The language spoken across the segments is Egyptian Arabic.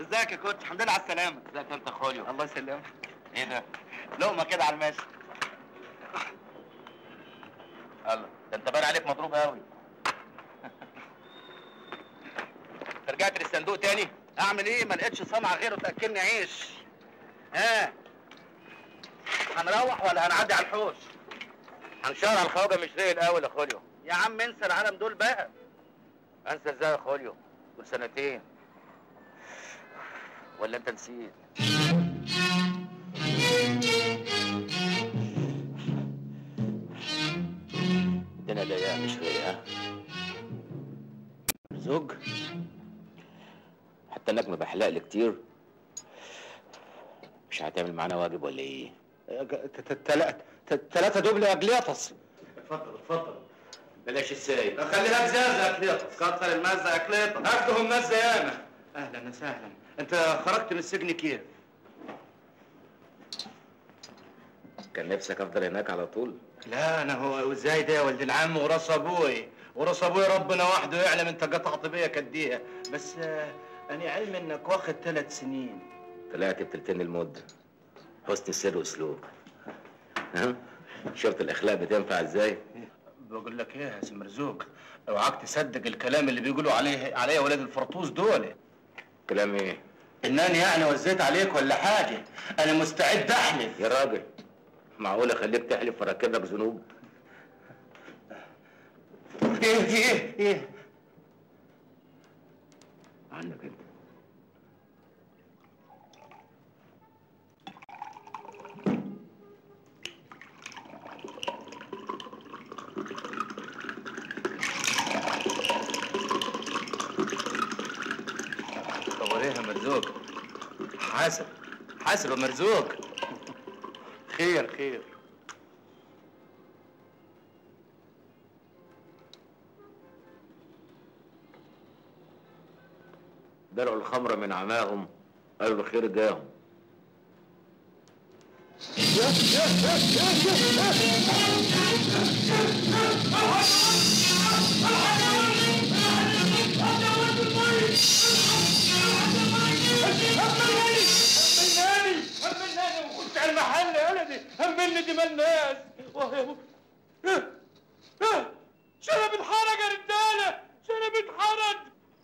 ازيك يا كوتش الحمد لله على السلامه ازيك انت خوليو الله يسلمك ايه ده لقمه كده على الماشي الله ده انت باين عليك مضروب قوي رجعت للصندوق تاني اعمل ايه ما لقيتش صنعه غيره تاكلني عيش ها هنروح ولا هنعدي على الحوش هنشار على الخواجه مش زي الاول يا خوليو يا عم انسى العالم دول بقى انسى ازاي يا خوليو دول سنتين ولا انت نسيت الدنيا ضيقه مش فيا زوج حتى انك مبحلق لي كتير مش هتعمل معانا واجب ولا ايه؟ ثلاثة دبل يا اجليطس اتفضل اتفضل بلاش السايب خليها بزازة يا اجليطس كتر المزة يا اجليطس اخدهم مزه ياما اهلا وسهلا انت خرجت من السجن كيف؟ كان نفسك افضل هناك على طول لا انا هو ازاي ده يا ولد العم وراس ابوي وراس ابوي ربنا وحده يعلم انت قطعت بيا كديها بس آه، انا علم انك واخد ثلاث سنين طلعت بتلتين المدة حسن السر واسلوب ها شفت الاخلاق بتنفع ازاي بقول لك ايه يا سي مرزوق اوعاك تصدق الكلام اللي بيقولوا عليه عليا ولاد الفرطوس دول كلام ايه انني يعني وزيت عليك ولا حاجه انا مستعد احلف يا راجل معقول اخليك تحلف واركب لك ذنوب ايه في ايه ايه عنك انت طب ايه يا مرزوق حاسب حاسب يا مرزوق خير خير درعوا الخمر من عماهم قالوا الخير جاهم همناني همناني وخش على المحل يا ولدي همني دماء الناس شنب اتحرق يا رجاله شنب اتحرق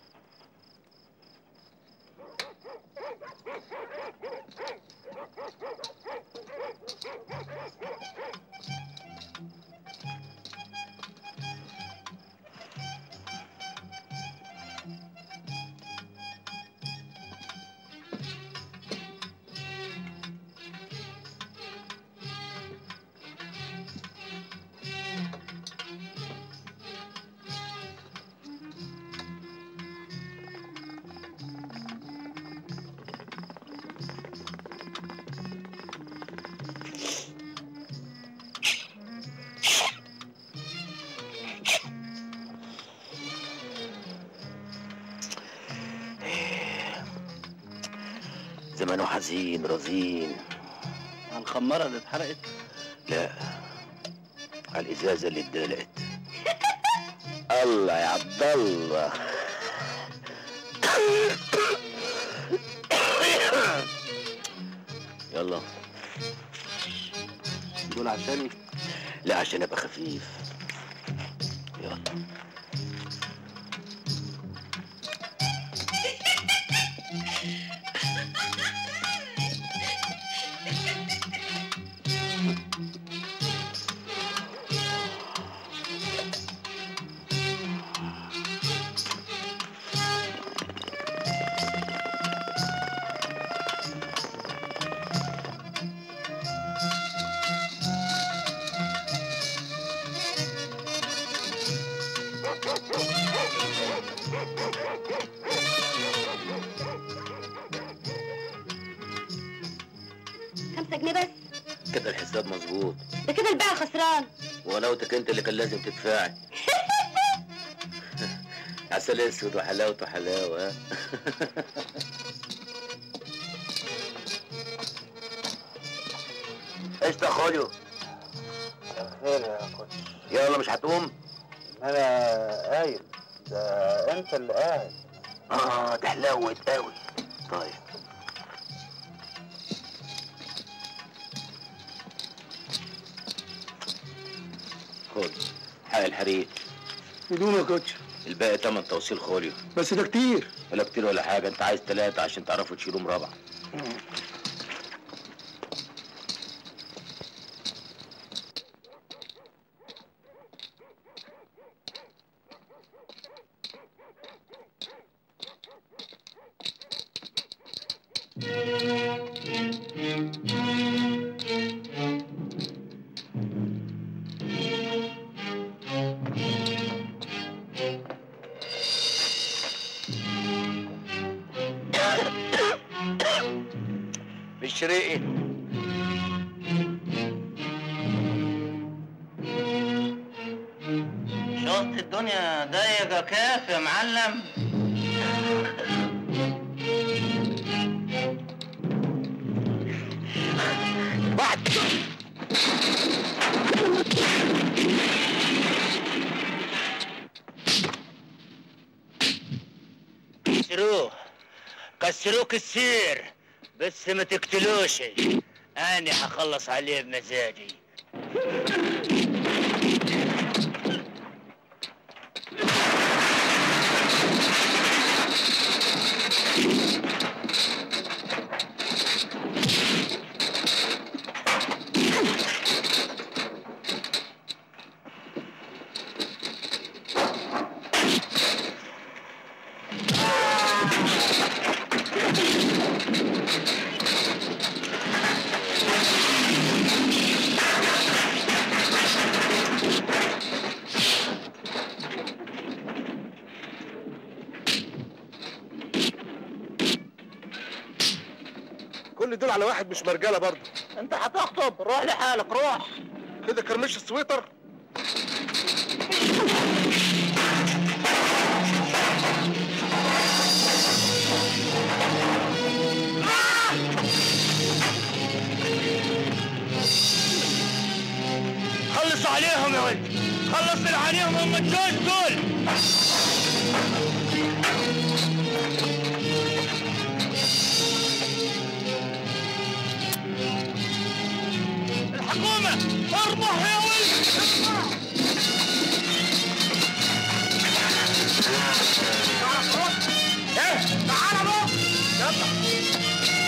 زمانه حزين رزين على الخماره اللي اتحرقت لا على الازازه اللي اتدلقت الله يا عبد الله يلا دول عشاني لا عشان ابقى خفيف يلا خمسة جنيه بس كده الحساب مظبوط ده كده البيع خسران ولوتك انت اللي كان لازم تدفعي عسل اسود وحلاوته حلاوه ها؟ ايش ده خوليو خير يا كوتش يلا مش هتقوم انا قايل ده انت اللي قاعد اه ده حلاوه قوي طيب خد حق الحريق بدون يا كوتش الباقي تمن توصيل خوليو بس ده كتير ولا كتير ولا حاجه انت عايز ثلاثه عشان تعرفوا تشيلوا مربع بالشريقي شفت الدنيا ضيقة كيف يا معلم كسروه كسروه كسير بس ما تقتلوش انا هخلص عليه بمزاجي كل دول على واحد مش مرجاله برضه انت هتخطب روح لحالك روح كده كرمش السويتر خلص عليهم يا ولد خلص عليهم هم الجوز دول الحكومة اربح يا ولد ايه تعال بقى يلا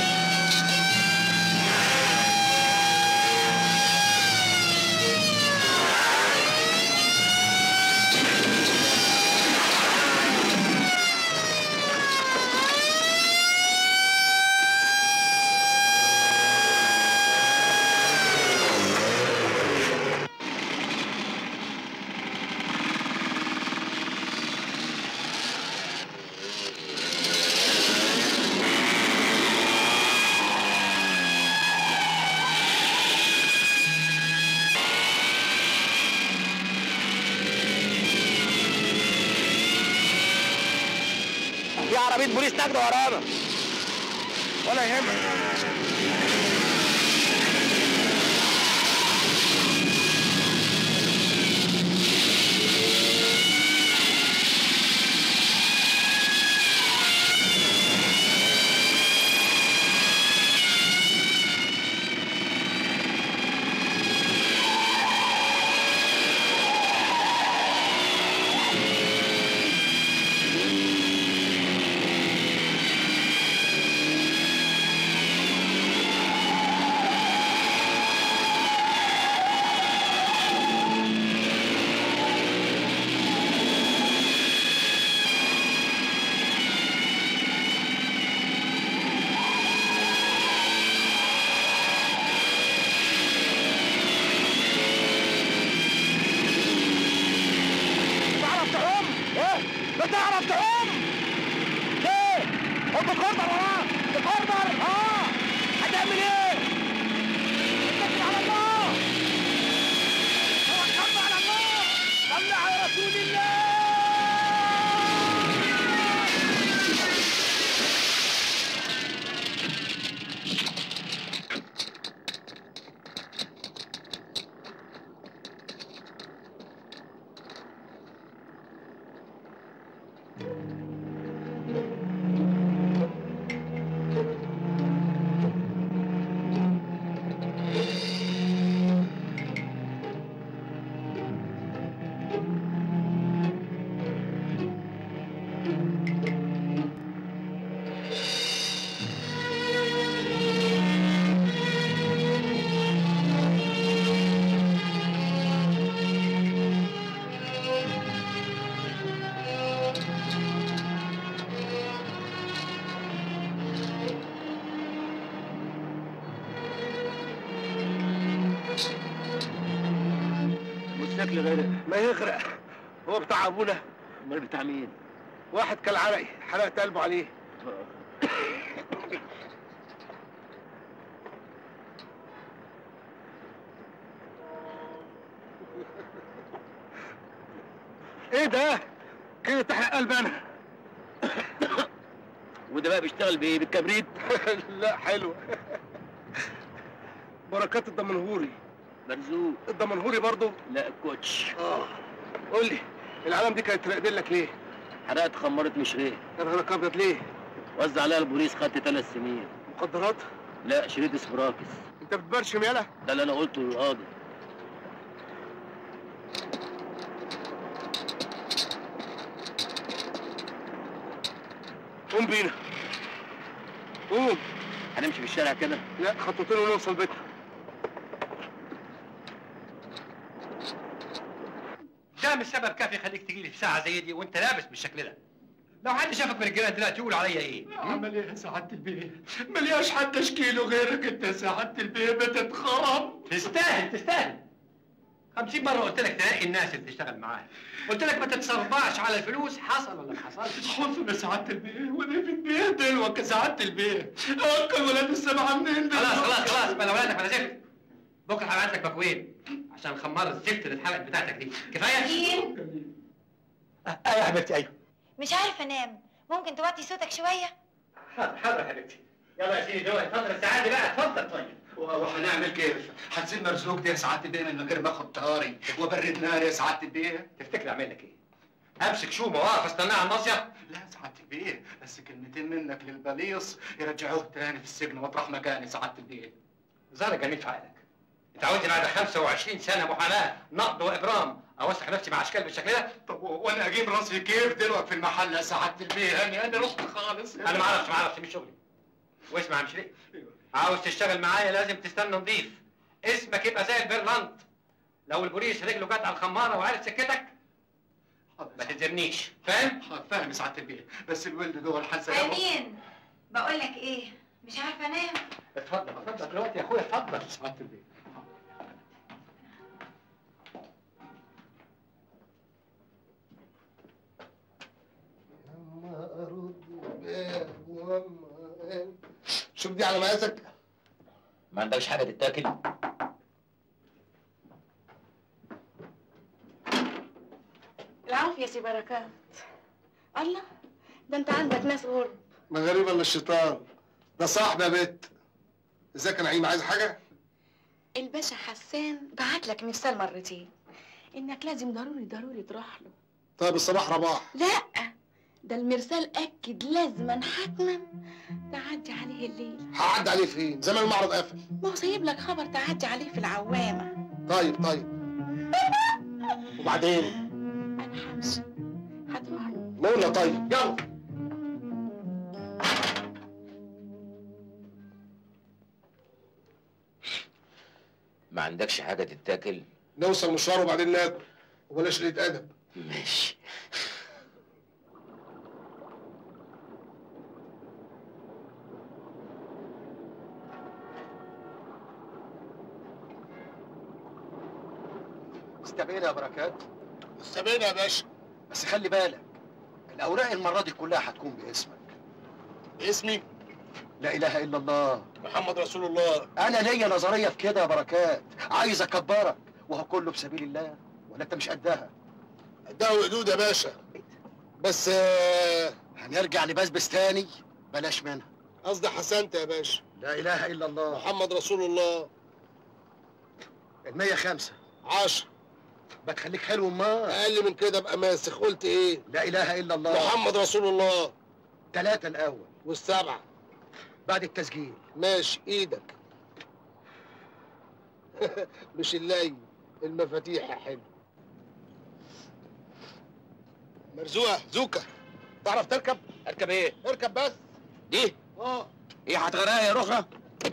في عربية بوليس نجدة ورانا ولا يهمك تعرف تعوم؟ ايه؟ لا تعرف تعوم؟ ليه؟ هم بكوردر وراه بكوردر اه هتعمل ايه؟ اتكل على الله توكلنا على الله صل على رسول الله شكل غير ما يغرق هو بتاع ابونا امال بتاع مين؟ واحد كالعرقي حرقت قلبه عليه ايه ده؟ كده تحرق قلب انا وده بقى بيشتغل بايه؟ بالكبريت؟ لا حلوه بركات الدمنهوري مرزوق الدمنهوري برضو لا الكوتش اه قول لي العالم دي كانت راقدين لك ليه؟ حرقت خمرت مشريه يا نهارك ابيض ليه؟ وزع عليها البوليس خدت ثلاث سنين مخدرات؟ لا شريط اسبراكس انت بتبرشم يالا؟ ده اللي انا قلته للقاضي قوم بينا قوم هنمشي في الشارع كده لا خطوتين ونوصل بيتنا ده مش سبب كافي يخليك تجي لي في ساعه زي دي وانت لابس بالشكل ده لو حد شافك من الجيران دلوقتي يقول عليا ايه عمل ايه يا سعادة البيه؟ ملياش حد اشكيله غيرك انت يا سعادة البيه بتتخرب تستاهل تستاهل خمسين مرة قلت لك تلاقي الناس اللي تشتغل معاها قلت لك ما تتصرفعش على الفلوس حصل ولا ما حصلش حزن يا سعادة البيه ودي في البيه دلوك يا سعادة البيه اكل ولاد السبعة منين دلوك؟ خلاص خلاص خلاص بلا ولادك بلا زفت بكره هبعت لك مكوين عشان خمار الزفت اللي اتحرقت بتاعتك دي كفايه مين؟ ايوه يا حبيبتي ايوه مش عارفه انام ممكن توطي صوتك شويه حاضر حاضر يا حبيبتي يلا يا سيدي دول اتفضل السعاده بقى اتفضل طيب وهنعمل كيف؟ هتسيب مرزوق دي يا سعادة البيه من غير ما اخد طاري وبرد نار يا سعادة البيه؟ تفتكر اعمل لك ايه؟ امسك شومه واقف استناها على المصيف لا يا سعادة البيه بس كلمتين منك للبليص يرجعوه تاني في السجن مطرح مكاني سعادة البيه زهرة جميل في عقلك انت عاوزني بعد 25 سنه محاماه نقد وابرام اوسخ نفسي مع اشكال بالشكل ده طب وانا اجيب راسي كيف دلوقتي في المحل يا سعادة البيه؟ يعني انا رحت خالص انا ما اعرفش ما اعرفش مش شغلي واسمع يا مشري عاوز تشتغل معايا لازم تستنى نضيف اسمك يبقى زي البرلنت لو البوليس رجله جت على الخماره وعرف سكتك ما تلزمنيش فاهم؟ فاهم يا سعادة البيه بس الولد جوه الحسن امين بقول لك ايه مش عارفه انام اتفضل اتفضل دلوقتي يا اخويا اتفضل سعادة البيه يما ارد الباب وما شوف دي على مقاسك ما عندكش حاجه تتاكل العافية يا سي بركات الله ده انت عندك ناس غرب ما غريب الا الشيطان ده صاحبي يا بت ازيك يا نعيم عايز حاجه الباشا حسان بعت لك مرسال مرتين انك لازم ضروري ضروري تروح له طيب الصباح رباح لا ده المرسال اكد لازما حتما تعدي عليه الليل هعدي عليه فين زمان المعرض قافل ما هو سايب لك خبر تعدي عليه في العوامة طيب طيب وبعدين انا همشي هتروح له نقول له طيب يلا ما عندكش حاجه تتاكل نوصل مشوار وبعدين ناكل وبلاش قله ادب ماشي استبعد يا بركات استبينا يا باشا بس خلي بالك الاوراق المره دي كلها هتكون باسمك اسمي لا اله الا الله محمد رسول الله انا ليا نظريه في كده يا بركات عايز اكبرك وهو كله بسبيل الله ولا انت مش قدها ده وقدود يا باشا بس آه، هنرجع لبسبس تاني بلاش منها قصدي حسنت يا باشا لا اله الا الله محمد رسول الله المية خمسة عشر بتخليك حلو ما اقل من كده ابقى ماسخ قلت ايه لا اله الا الله محمد رسول الله ثلاثة الاول والسبعه بعد التسجيل ماشي ايدك مش اللي المفاتيح يا حلو مرزوقه زوكا تعرف تركب اركب ايه؟ اركب بس دي؟ اه ايه هتغرقها يا رخرة؟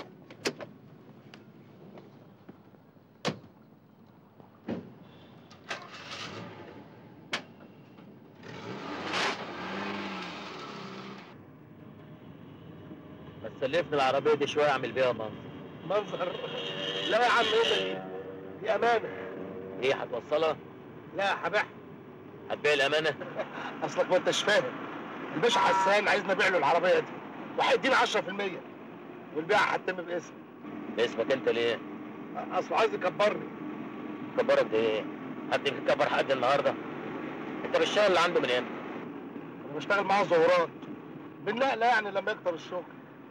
بس سلفني العربيه دي شويه اعمل بيها منظر منظر لا يا عم ايه ده؟ دي امانه ايه هتوصلها؟ لا هبيعها هتبيع الامانه؟ اصلك ما انتش فاهم الباشا حسان عايزني ابيع له العربيه دي وهيديني 10% والبيعه هتتم باسمي اسمك انت ليه؟ اصله عايز يكبرني كبرك ده ايه؟ حد بيكبر حد النهارده؟ انت بالشغل اللي عنده من امتى؟ انا بشتغل معاه ظهورات بالنقله يعني لما يكتر الشغل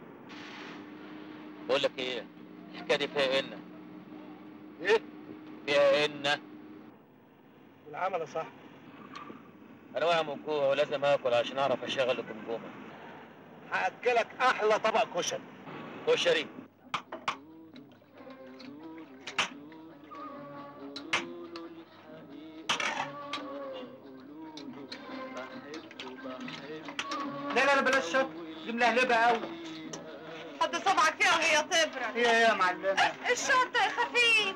بقول لك ايه؟ الحكايه دي فيها ان ايه فيها ان والعمل يا صاحبي انا واقع من الجوع ولازم اكل عشان اعرف اشغل الجمجمه هاكلك احلى طبق كشري كشري لا لا لا بلاش شط دي ملهلبه قوي حط صبعك فيها وهي تبرد ايه يا معلمه الشرطة يا خفيف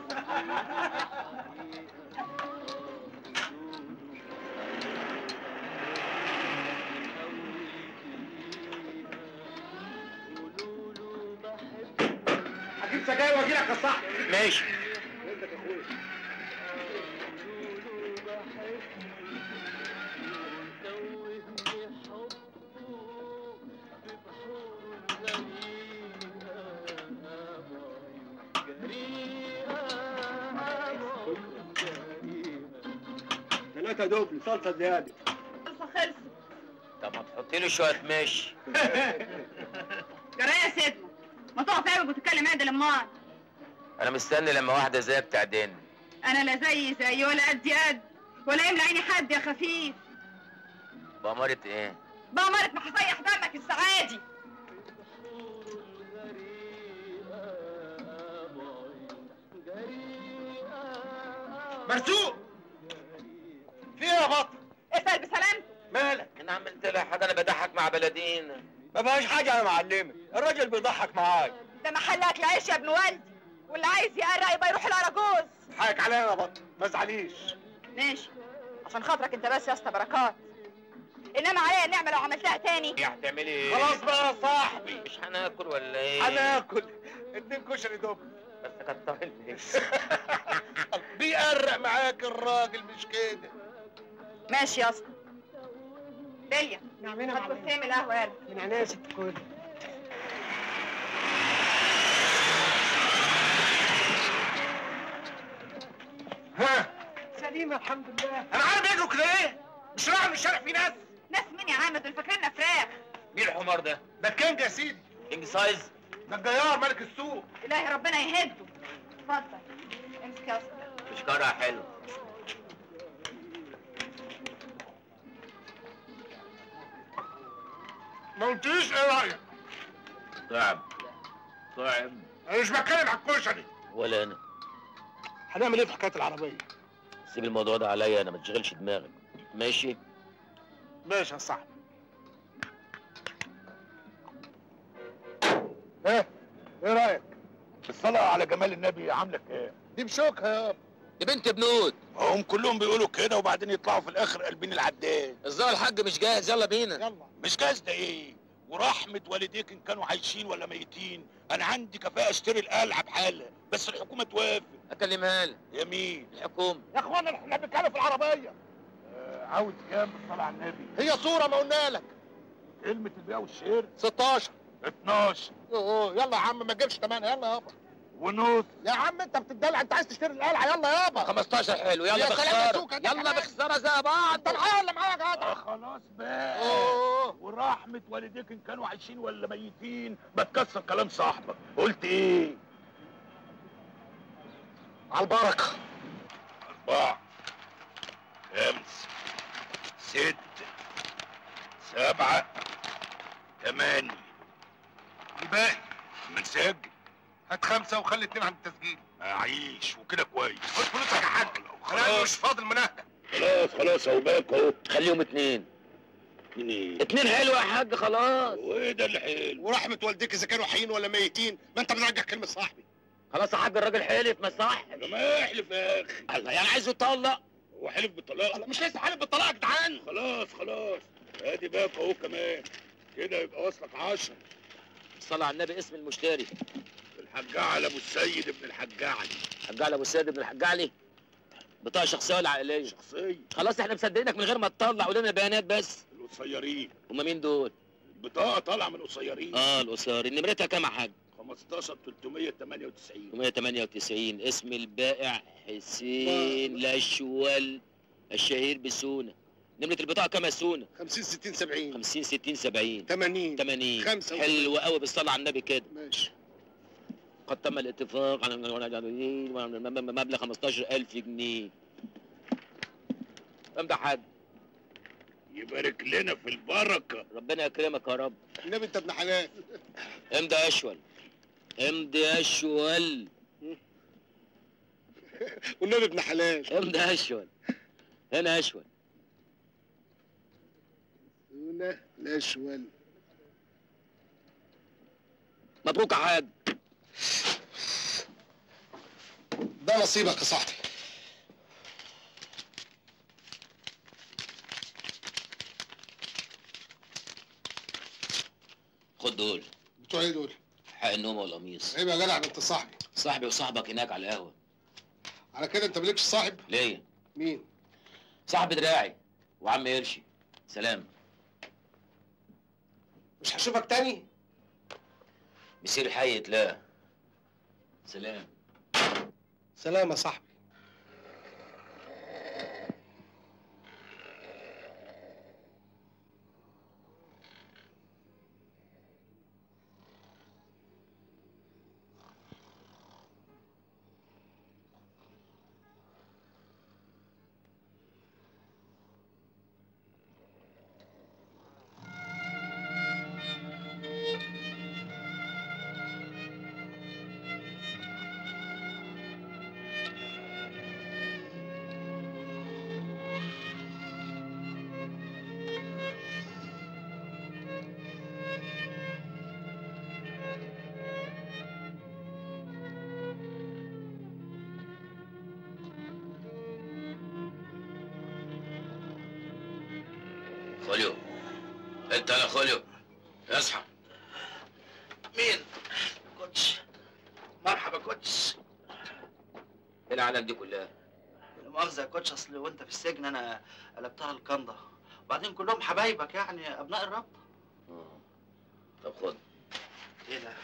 هجيب سجاير واجي لك يا صاحبي ماشي ثلاثة دوبل صلصة زيادة خلصة خلصة طب ما تحطي له شويه ماشي جرايه يا سيدنا ما تقف عيبك وتتكلم عدل امال انا مستني لما واحده زيك تعدين انا لا زي زي ولا قدي قد ولا يملى عيني حد يا خفيف بأمارة ايه؟ بأمارة ما هسيح دمك السعادي مرزوق في ايه يا بطل اسأل بسلامتك مالك انا عملت لها حاجه انا بضحك مع بلدين ما فيهاش حاجه يا معلمي الراجل بيضحك معايا ده محل اكل عيش يا ابن والدي واللي عايز يقرق يبقى يروح الاراجوز حقك عليا يا بطل ما تزعليش ماشي عشان خاطرك انت بس يا اسطى بركات انما عليا النعمه لو عملتها تاني ايه هتعملي ايه؟ خلاص بقى يا صاحبي مش هناكل ولا ايه؟ هناكل اتنين كشري دول بس كتر الفلوس بيقرق معاك الراجل مش كده ماشي يا اسطى داليا نعملها هات كوبايتين من القهوه يلا من عينيا يا ست الكل ها سليمة الحمد لله انا عارف بيجروا كده ايه مش رايح من الشارع في ناس ناس مين يا عم دول فاكريننا فراخ مين الحمار ده؟ ده الكينج يا سيدي كينج سايز؟ ده الجيار ملك السوق الهي ربنا يهده اتفضل امسك يا اسطى مش كارها حلو ما قلتليش ايه رايك صعب صعب انا مش بتكلم على الكشري ولا انا هنعمل ايه في حكايه العربيه سيب الموضوع ده عليا انا ما تشغلش دماغك ماشي ماشي يا صاحبي ايه ايه رايك الصلاة على جمال النبي عاملك ايه دي بشوكها يابا دي بنت بنود هم كلهم بيقولوا كده وبعدين يطلعوا في الاخر قلبين العداد الظاهر الحاج مش جاهز يلا بينا يلا مش جاز ده ايه ورحمة والديك ان كانوا عايشين ولا ميتين انا عندي كفاءة اشتري القلعة بحالة بس الحكومة توافق اكلمها لك يمين الحكومة يا اخوانا احنا بنتكلم في العربيه آه عاوز كام بالصلاة على النبي هي صوره ما قلنا لك كلمة البيع والشير 16 12 اوه يلا يا عم ما تجيبش تمانية يلا يابا ونص يا عم انت بتدلع انت عايز تشتري القلعه يلا يابا 15 حلو يلا يا سلام يا بخسارة سوكة، ده يلا كمان. بخسارة زي بعض انت معايا ولا معايا يا آه جدع خلاص بقى اوه ورحمة والديك ان كانوا عايشين ولا ميتين ما تكسر كلام صاحبك قلت ايه على البركه أربعة خمسة ستة سبعة ثمانية الباقي ما نسجل هات خمسه وخلي اتنين عند التسجيل أعيش وكده كويس خد فلوسك يا حاج انا خلاص مش فاضل منهك خلاص خلاص اهو باك اهو خليهم اتنين اتنين ايه اتنين حلو يا حاج خلاص وايه ده اللي حلو ورحمه والديك اذا كانوا حيين ولا ميتين ما انت بترجع كلمه صاحبي خلاص يا حاج الراجل حلف ما صح ده ما يحلف يا اخي الله يعني عايزه يطلق هو حلف بالطلاق الله مش لسه حالف بالطلاق يا جدعان خلاص خلاص ادي باك اهو كمان كده يبقى واصلك عشرة صلى على النبي اسم المشتري الحجاع على ابو السيد ابن الحجاع علي حاج علي ابو السيد بن الحاج علي بطاقه شخصيه ولا عائليه شخصيه خلاص احنا مصدقينك من غير ما تطلع قول لنا بيانات بس القصيرين هما مين دول البطاقه طالعه من القصيرين اه القصاري نمرتها كام يا حاج 15 398 198 اسم البائع حسين الاشول الشهير بسونا نمرة البطاقة كام يا سونا؟ 50 60 70 50 60 70 80 80 خمسة حلو قوي بالصلاة على النبي كده ماشي قد تم الاتفاق على مبلغ 15000 جنيه امضي حاج يبارك لنا في البركه ربنا يكرمك يا رب النبي انت ابن حلال امضي يا اشول امضي يا اشول والنبي ابن حلال امضي يا اشول هنا يا اشول هنا الاشول مبروك يا حاج ده نصيبك يا صاحبي خد دول بتوع ايه دول؟ حق النوم والقميص عيب يا جدع ده انت صاحبي صاحبي وصاحبك هناك على القهوة على كده انت مالكش صاحب؟ ليه؟ مين؟ صاحب دراعي وعم قرشي سلام مش هشوفك تاني مسير حي لا سلام سلام يا صاحبي خوليو انت يا خوليو اصحى مين؟ كوتش مرحبا كوتش ايه العالم دي كلها لا مؤاخذة يا كوتش اصل وانت في السجن انا قلبتها الكنده وبعدين كلهم حبايبك يعني ابناء الرب آه. طب خد ايه ده؟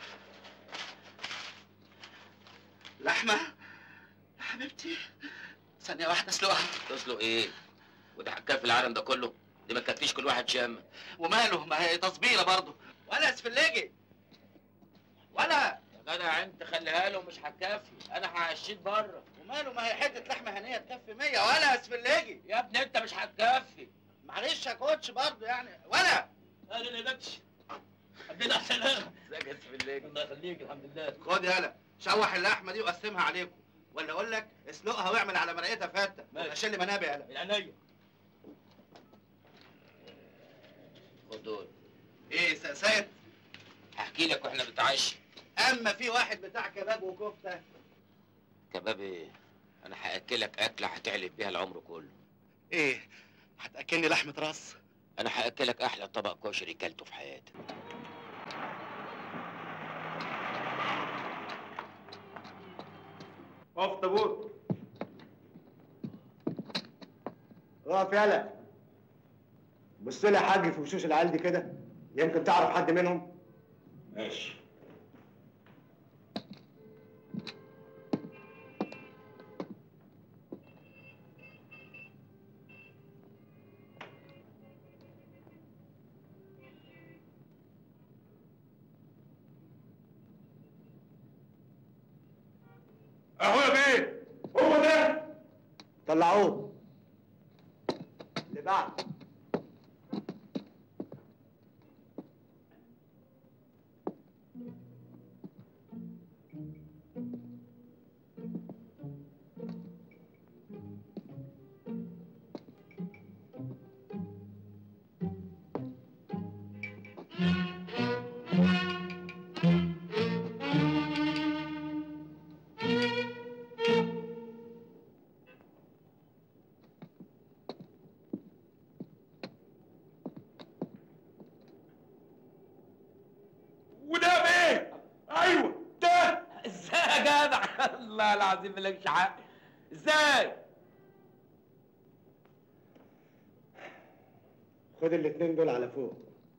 لحمة؟ يا حبيبتي ثانية واحدة اسلقها تسلق ايه وده حكايه في العالم ده كله دي ما تكفيش كل واحد شامه وماله ما هي تصبيرة برضه ولا اسفلجي ولا يا جدع انت خليها له مش هتكفي انا هعشيك بره وماله ما هي حتة لحمة هنية تكفي 100 ولا اسفلجي يا ابني انت مش هتكفي معلش يا كوتش برضه يعني ولا اهلا يا بكش عبدنا على السلامه ازيك يا سفليك الله يخليك الحمد لله خد يالا شوح اللحمة دي وقسمها عليكم ولا اقول لك اسلقها واعمل على مرقتها فتة ماشي. عشان منابع يالا من عينيا خد دول ايه سقسات هحكي لك واحنا بنتعشى اما في واحد بتاع كباب وكفته كباب ايه انا هاكلك اكله هتعلب بيها العمر كله ايه هتاكلني لحمه راس انا هاكلك احلى طبق كشري كلته في حياتك اقف طابور اقف يالا بص لي يا حاج في وشوش العيال دي كده يمكن تعرف حد منهم ماشي اهو يا بيه هو ده طلعوه اللي بعد وده بيه ايوه ده ازاي يا جدع الله العظيم مالكش حق ازاي خد الاتنين دول على فوق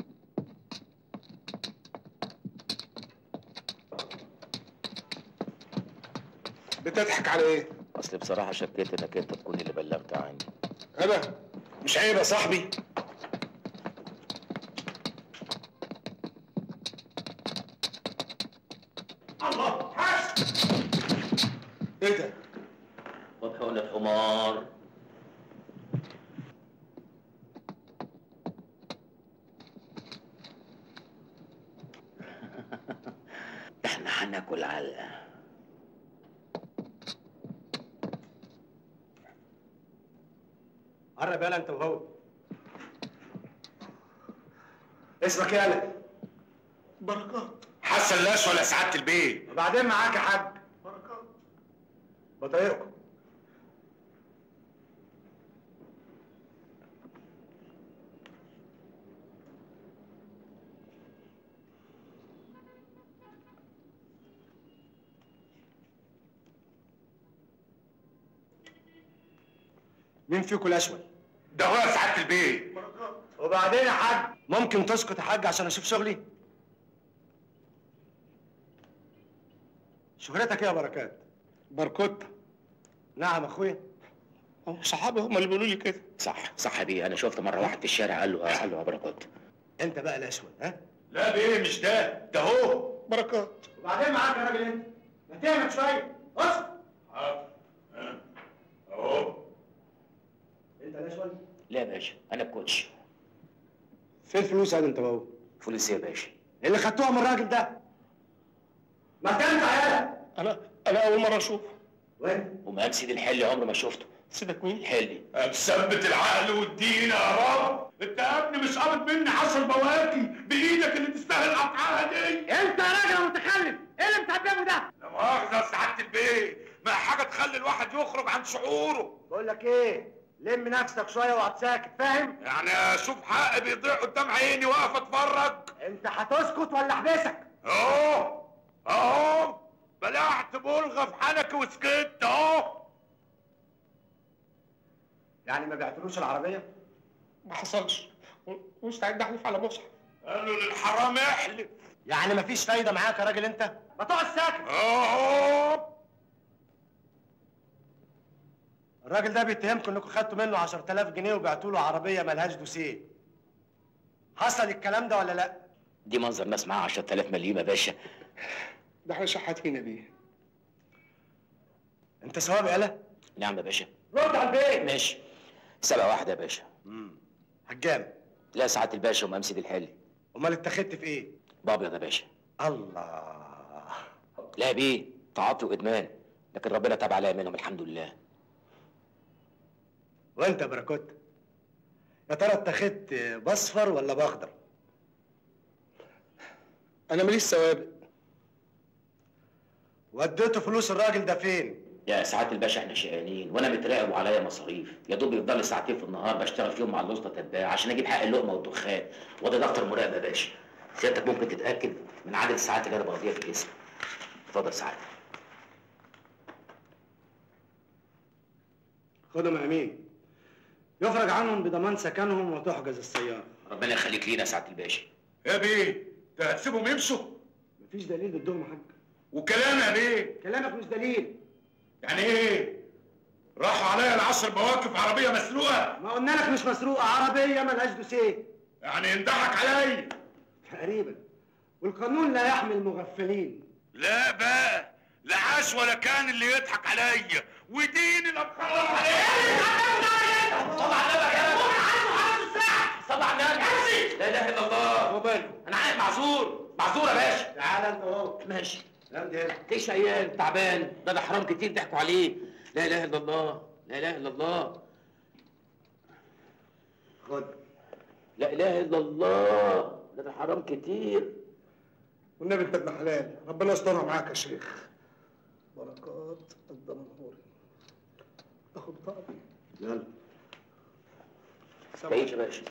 بتضحك على ايه؟ اصل بصراحه شكيت انك انت تكون اللي بلغت عني انا مش عيب يا صاحبي الله حاسب ايه ده؟ وبحقن الحمار ده احنا هناكل علقه قرب يالا انت وهو اسمك يالا بركات حسن لاش ولا سعاده البيت وبعدين معاك يا حاج بركات بطايقكم مين فيكم الاشول؟ ده هو سعاده البيت وبعدين يا حاج ممكن تسكت يا حاج عشان اشوف شغلي شهرتك ايه يا بركات بركوت نعم اخويا صحابي هم اللي بيقولوا لي كده صح صح بيه انا شفت مره واحد في الشارع قال له قال له يا بركات انت بقى الاشول ها لا بيه مش ده ده هو بركات وبعدين معاك يا راجل انت ما تعمل شويه اسكت حاضر ها، اهو انت الاشول لا يا باشا انا الكوتش فين الفلوس يا انت وهو فلوس ايه يا باشا اللي خدتوها من الراجل ده ما تنفع يالا انا انا اول مره اشوفه وين ومقام سيد الحلي عمري ما شفته سيدك مين الحلي مثبت العقل والدين يا رب انت يا ابني مش قابض مني عشر بواكي بايدك اللي تستاهل قطعها دي انت يا راجل متخلف ايه اللي بتعمله ده لا مؤاخذه يا سعاده البيت ما حاجه تخلي الواحد يخرج عن شعوره بقول لك ايه لم نفسك شويه واقعد ساكت فاهم يعني اشوف حقي بيضيع قدام عيني واقف اتفرج انت هتسكت ولا احبسك اهو اهو بلعت بلغه في حنكي وسكت اهو يعني ما بعتلوش العربيه ما حصلش مستعد احلف على مصحف قالوا للحرام احلف يعني مفيش فايده معاك يا راجل انت ما تقعد ساكت اهو الراجل ده بيتهمكم انكم خدتوا منه 10000 جنيه وبعتوا له عربيه ملهاش دوسيه حصل الكلام ده ولا لا دي منظر ناس معاها 10000 مليم يا باشا ده احنا شحاتين بيه انت سواب يالا نعم يا باشا رد على البيت ماشي سبقة واحدة يا باشا امم هجام لا سعادة الباشا ومقام سيد الحلي امال اتخذت في ايه بابيض يا باشا الله لا يا بيه تعاطي وادمان لكن ربنا تاب عليا منهم الحمد لله وانت يا بركوت يا ترى اتخذت باصفر ولا باخضر انا ماليش سوابق وديته فلوس الراجل ده فين يا سعادة الباشا احنا شقيانين وانا متراقب وعليا مصاريف يا دوب يفضل لي ساعتين في النهار بشتغل فيهم مع الوسطى تتباع عشان اجيب حق اللقمه والدخان وده دفتر مراقبه يا باشا سيادتك ممكن تتاكد من عدد الساعات اللي انا بقضيها في الاسم اتفضل سعادتك خدهم يا امين يفرج عنهم بضمان سكنهم وتحجز السياره ربنا يخليك لينا يا سعادة الباشا يا بيه ده هتسيبهم يمشوا مفيش دليل ضدهم يا حاج وكلام يا بيه كلامك مش دليل يعني ايه راحوا عليا العشر بواكب عربيه مسلوقه ما قلنا لك مش مسروقه عربيه ملهاش دوسيه يعني ينضحك عليا تقريبا والقانون لا يحمي المغفلين لا بقى لا عاش ولا كان اللي يضحك عليا ودين اللي اتخرج عليا صل على النبي يا صل على النبي لا اله الا الله وباله انا عارف معذور معذور يا باشا تعال انت اهو ماشي نام هنا ليش عيال تعبان ده ده حرام كتير ضحكوا عليه لا اله الا الله لا اله الا الله خد لا اله الا الله ده ده حرام كتير والنبي انت ابن حلال ربنا يسترها معاك يا شيخ بركات الدمنهوري اخد طقمي يلا تعيش يا باشا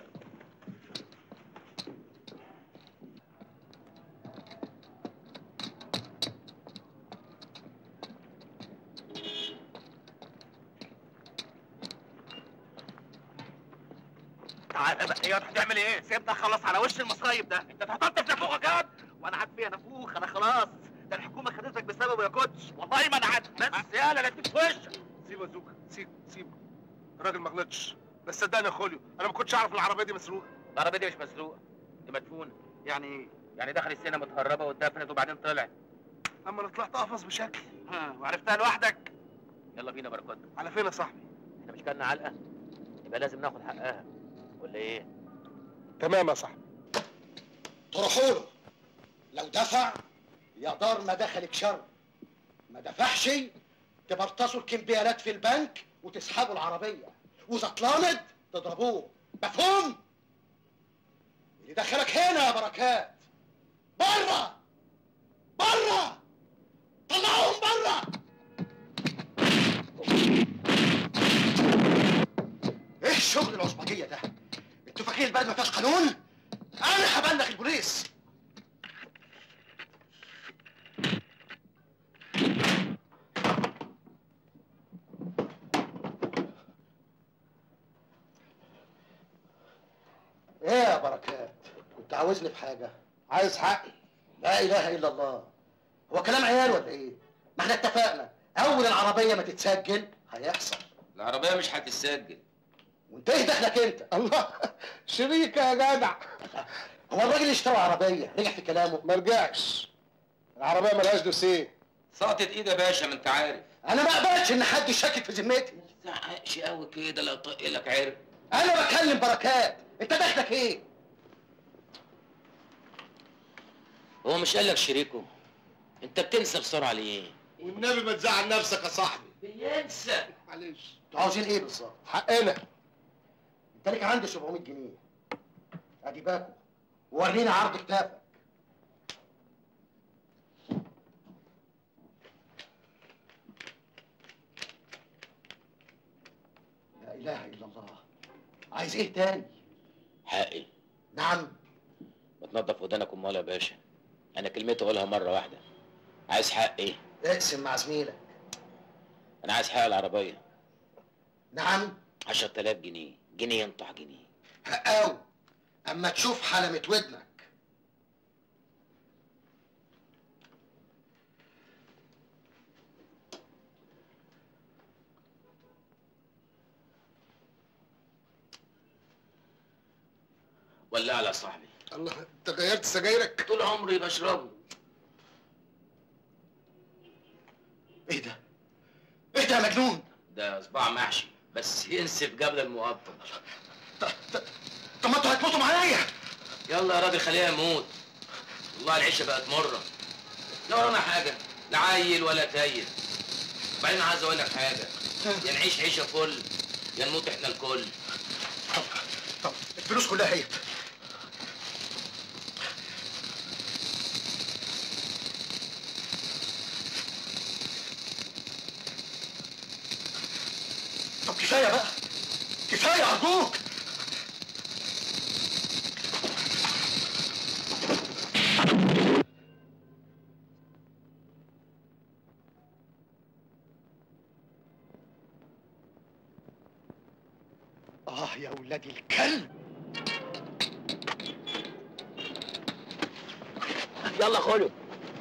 تعالى بقى ايه هتعمل ايه؟ سيبنا خلص على وش المصايب ده انت اتحطمت في نافوخك يا واد. وانا عاد فيها نافوخ انا خلاص ده الحكومه خدتك بسببه يا كوتش والله ما انا عاد بس يالا لا في وشك سيبه يا زوكا سيب سيبه الراجل ما غلطش بس صدقني يا خوليو انا ما كنتش اعرف العربيه دي مسروقه العربيه دي مش مسروقه دي مدفونه يعني يعني دخل السينما متهربه واتدفنت وبعدين طلعت اما انا طلعت قفص بشكل ها وعرفتها لوحدك يلا بينا بركات على فين يا صاحبي احنا مش كلنا علقه يبقى لازم ناخد حقها ولا ايه؟ تمام يا صاحبي تروحوا له لو دفع يا دار ما دخلك شر ما دفعش تبرتصوا الكمبيالات في البنك وتسحبوا العربيه واذا اتلامد تضربوه مفهوم اللي دخلك هنا يا بركات بره بره طلعوهم بره ايه الشغل العصبجيه ده انتوا فاكرين البلد ما فيهاش قانون انا هبلغ البوليس ايه يا بركات كنت عاوزني في حاجه عايز حقي لا اله الا الله هو كلام عيال ولا ايه ما احنا اتفقنا اول العربيه ما تتسجل هيحصل العربيه مش هتتسجل وانت ايه دخلك انت الله شريكه يا جدع هو الراجل اللي اشترى عربيه رجع في كلامه ما رجعش العربيه ملهاش دوسيه سقطت ايد يا باشا ما انت عارف انا ما اقبلش ان حد يشكك في ذمتي ما تزعقش قوي كده لا طق لك عرق انا بكلم بركات انت دخلك ايه هو مش قال لك شريكه انت بتنسى بسرعه ليه والنبي ما تزعل نفسك يا صاحبي بينسى معلش انتوا عاوزين ايه بالظبط حقنا انت ليك عندي 700 جنيه ادي باكو ورينا عرض كتافك لا اله الا الله عايز ايه تاني حقي نعم ما تنضف ودانك امال يا باشا انا كلمتي اقولها مره واحده عايز حق ايه اقسم مع زميلك انا عايز حق العربيه نعم 10000 جنيه جنيه ينطح جنيه هقاوي اما تشوف حلمة ودنك ولا على صاحبي الله انت غيرت سجايرك طول عمري بشربه ايه ده ايه ده يا مجنون ده صباع محشي بس ينسف قبل المقطم طب ما انتوا هتموتوا معايا يلا يا راجل خليها يموت والله العيشه بقت مره لا ورانا حاجه لا عيل ولا تايل وبعدين عايز اقول لك حاجه يا نعيش عيشه فل يا نموت احنا الكل طب طب الفلوس كلها هي طب كفايه بقى كفايه ارجوك اه يا ولاد الكلب يلا خلو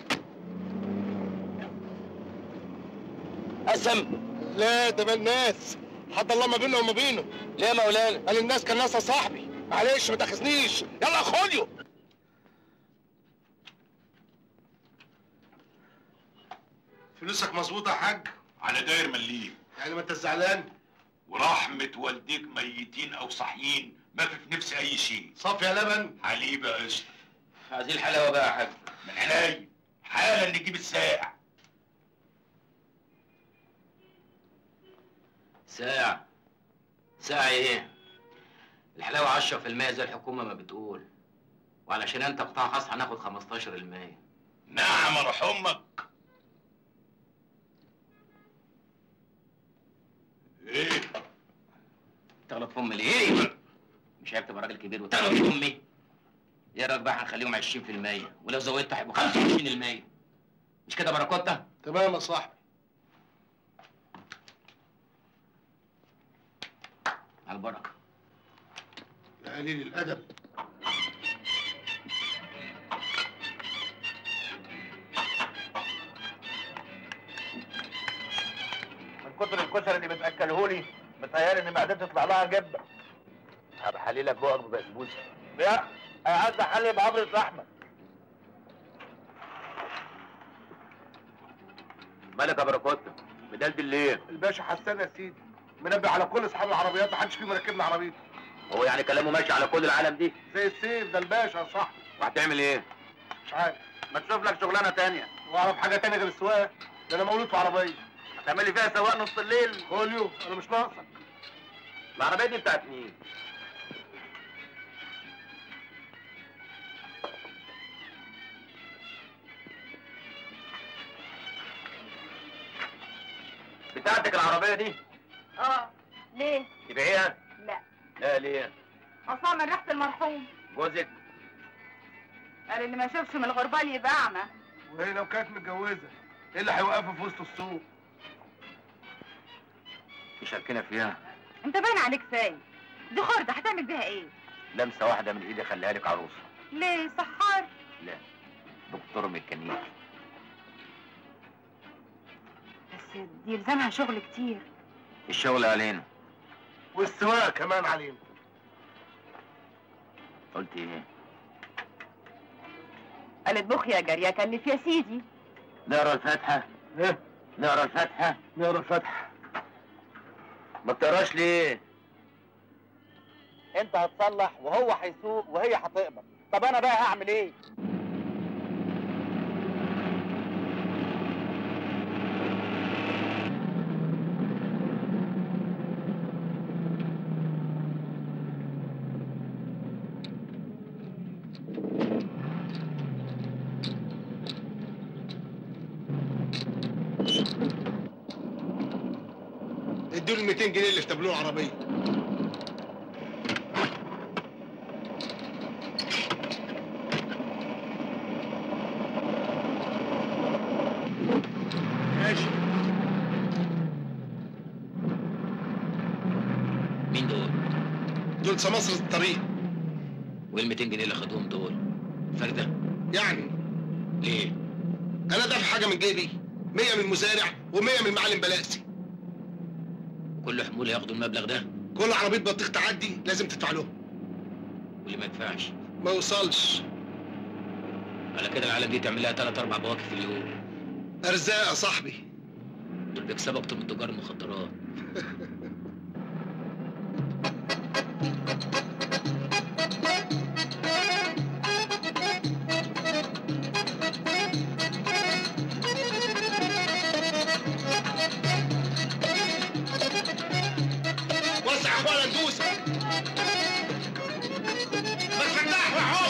قسم لا ده الناس حد الله ما بيننا وما بينه ليه يا مولانا قال الناس كان ناسها صاحبي معلش ما تاخذنيش يلا خوليو فلوسك مظبوطه يا حاج على داير مليم يعني ما انت زعلان ورحمة والديك ميتين أو صاحيين ما في في نفسي أي شيء صافي يا لبن حليب يا قشطة عايزين الحلاوه بقى يا حاج من عينيا حالا نجيب الساعة ساعة ساعة ايه؟ الحلاوة 10% زي الحكومة ما بتقول وعلشان انت قطاع خاص هناخد 15% نعم روح أمك إيه تغلط في امي ليه؟ مش عيب تبقى راجل كبير وتغلط في امي؟ ايه رايك بقى هنخليهم 20% ولو زودت هيبقوا 25% مش كده باراكوتا؟ تمام يا صاحبي على البركة قليل الادب من كتر الكشري اللي بتاكلهولي متهيألي ان معدتي تطلع لها جبه هبقى حليلك بقك ببسبوسه لا انا عايز احلي بعبرة لحمه مالك يا بركات مدلدل ليه؟ الباشا حسان يا سيدي منبه على كل اصحاب العربيات محدش فيهم راكبنا عربيته هو يعني كلامه ماشي على كل العالم دي زي السيف ده الباشا يا صاحبي وهتعمل ايه؟ مش عارف ما تشوف لك شغلانه تانية واعرف حاجه تانية غير السواقه ده انا مولود في عربيه هتعملي فيها سواق نص الليل خوليو انا مش ناقصك العربيه دي بتاعت مين؟ بتاعتك العربيه دي؟ اه ليه؟ تبيعيها؟ لا لا ليه؟ اصلا من ريحه المرحوم جوزك قال اللي ما يشوفش من الغربال يبقى اعمى وهي لو كانت متجوزه ايه اللي هيوقفها في وسط السوق تشاركنا فيها انت باين عليك سايب دي خرده هتعمل بيها ايه؟ لمسه واحده من ايدي خليها لك عروسه ليه سحار؟ لا دكتور ميكانيكي بس دي يلزمها شغل كتير الشغل علينا والسواقه كمان علينا قلت ايه؟ قالت بخ يا جاريه كلف يا سيدي نقرا الفاتحه ايه نقرا الفاتحه نقرا الفاتحه ما بتقراش ليه؟ انت هتصلح وهو هيسوق وهي هتقبض طب انا بقى هعمل ايه ادوا له 200 جنيه اللي في تابلوه العربيه ماشي مين دول؟ دول سماسرة الطريق وايه ال 200 جنيه اللي خدوهم دول؟ فرده؟ يعني ليه؟ انا دافع حاجه من جيبي 100 من المزارع و100 من المعلم بلاسي كل حمول ياخدوا المبلغ ده كل عربيه بطيخ تعدي لازم تدفع لهم واللي ما يدفعش ما يوصلش على كده العالم دي تعمل لها ثلاث اربع بواكي في اليوم ارزاق يا صاحبي دول بيكسبوا اكتر من تجار المخدرات وسع يا اخوانا ندوس ما تفتح وحوم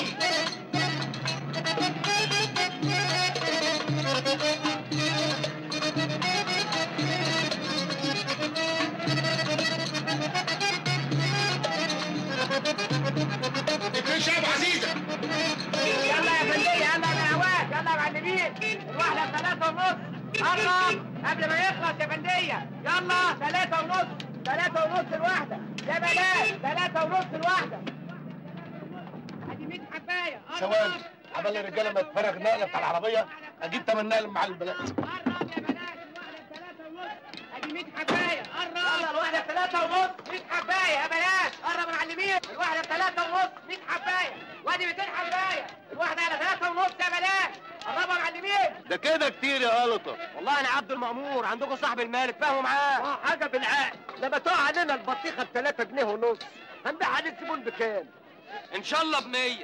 اتنين ابو عزيزه يلا يا فندية يلا يا هواك يلا يا معلمين الواحدة بثلاثة ونص قرب قبل ما يخلص يا فندية يلا ثلاثة ونص ثلاثة ونص الواحدة يا بلاش ثلاثة ونص الواحدة ادي 100 حباية قرب ثواني عبال الرجاله ما تفرغ النقله بتاع العربيه اجيب تمن نقل مع البلد قرب يا بلاش الواحدة بثلاثة ونص ادي 100 حباية قرب يلا الواحدة بثلاثة ونص 100 حباية يا بلاش قرب يا معلمين الواحدة بثلاثة ونص 100 حباية وادي 200 حباية الواحدة على ثلاثة ونص يا بلاش قربوا يا معلمين ده كده كتير يا غلطه والله انا عبد المأمور عندكم صاحب المالك فاهموا معاه اه حاجه بالعقل لما تقع علينا البطيخه ب 3 جنيه ونص هنبيع عليه الزبون بكام؟ ان شاء الله ب 100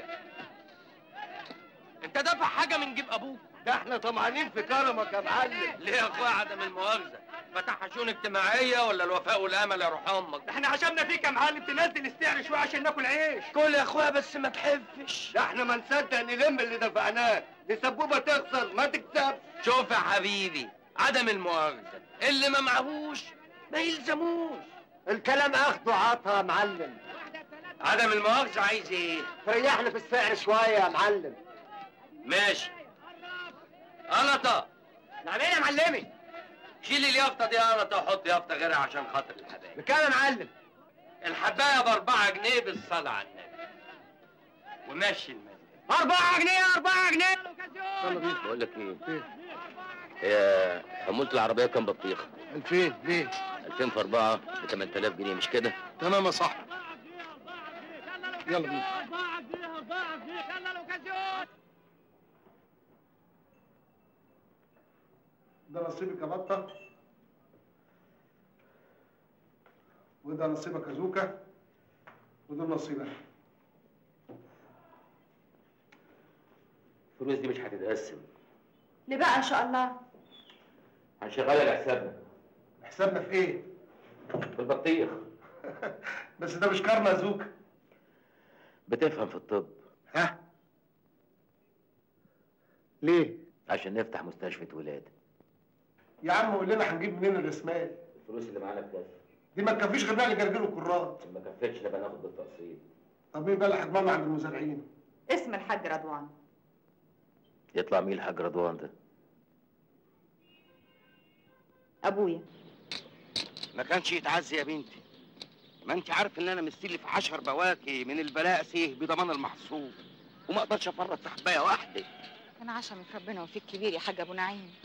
انت دافع حاجه من جيب ابوك ده احنا طمعانين في كرمك يا معلم ليه يا اخويا عدم المؤاخذه فتحها شؤون اجتماعيه ولا الوفاء والامل يا روح امك ده احنا عشمنا فيك يا معلم تنزل السعر شويه عشان ناكل عيش كل يا اخويا بس ما تحفش ده احنا ما نصدق نلم اللي دفعناه دي سبوبه تخسر ما تكسبش شوف يا حبيبي عدم المؤاخذه اللي ما معهوش ما يلزموش الكلام اخده عطا يا معلم عدم المؤاخذه عايز ايه تريحنا في السعر شويه يا معلم ماشي قلطه نعم ايه يا معلمي شيل اليافطه دي قلطه وحط يافطه غيرها عشان خاطر الحبايب بكام يا معلم الحبايه باربعة جنيه بالصلاه على النبي ومشي المزيد أربعة جنيه أربعة جنيه يلا بينا بقول لك ايه ايه هي حمولة العربية كام بطيخة؟ 2000 ليه 2000 في 4 ب 8000 جنيه مش كده؟ تمام يا صاحبي يلا بينا أربعة جنيه أربعة جنيه يلا الأوكازيون ده نصيبك يا بطة وده نصيبك يا زوكا وده نصيبك الفلوس دي مش هتتقسم ليه بقى ان شاء الله هنشغلها لحسابنا حسابنا في ايه؟ في البطيخ بس ده مش كارما يا زوكا بتفهم في الطب ها؟ ليه؟ عشان نفتح مستشفى ولادة يا عم قول لنا هنجيب منين الرسمال؟ الفلوس اللي معانا بكام؟ دي ما تكفيش غير بقى لجرجير الكرات ما كفتش نبقى ناخد بالتقسيط طب مين بقى اللي هيضمننا عند المزارعين؟ اسم الحاج رضوان يطلع مين الحاج رضوان ده؟ ابويا ما كانش يتعزي يا بنتي ما انت عارف ان انا مستلي في عشر بواكي من البلاسي بضمان المحصول وما اقدرش افرط في حبايه واحده كان عشمك ربنا وفيك كبير يا حاج ابو نعيم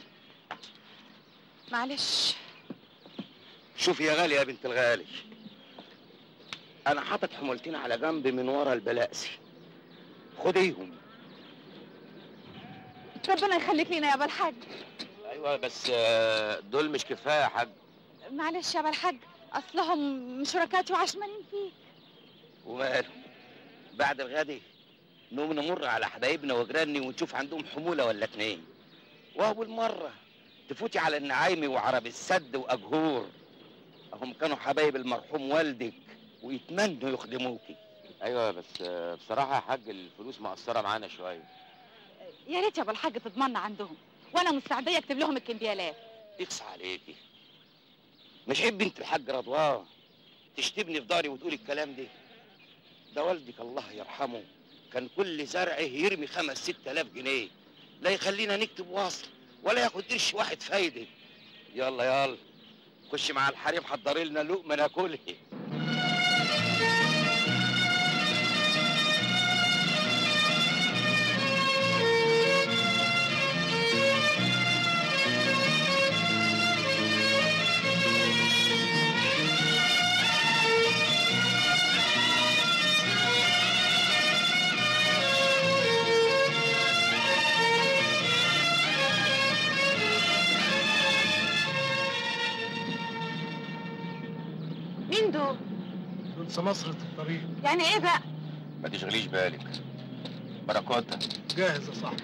معلش شوفي يا غالي يا بنت الغالي انا حاطط حمولتين على جنب من ورا البلاسي خديهم ربنا يخليك لينا يا ابا الحاج ايوه بس آه، دول مش كفايه يا حاج معلش يا ابا الحاج اصلهم شركاتي وعشمانين فيك وماله بعد الغد نقوم نمر على حبايبنا وجيراني ونشوف عندهم حموله ولا اتنين واول مره تفوتي على النعايمي وعرب السد واجهور هم كانوا حبايب المرحوم والدك ويتمنوا يخدموكي ايوه بس آه، بصراحه يا حاج الفلوس مقصره معانا شويه يا ريت يا ابو الحاج تضمنا عندهم وانا مستعديه اكتب لهم الكمبيالات يقصى عليكي مش عيب بنت الحاج رضوان تشتبني في داري وتقولي الكلام ده ده والدك الله يرحمه كان كل زرعه يرمي خمس ست الاف جنيه لا يخلينا نكتب وصل ولا ياخد قرش واحد فايده يلا يلا خش مع الحريم حضري لنا لقمه ناكلها مين دول دول سمسرة الطريق يعني ايه بقى ما تشغليش بالك بركاتها جاهز يا صاحبي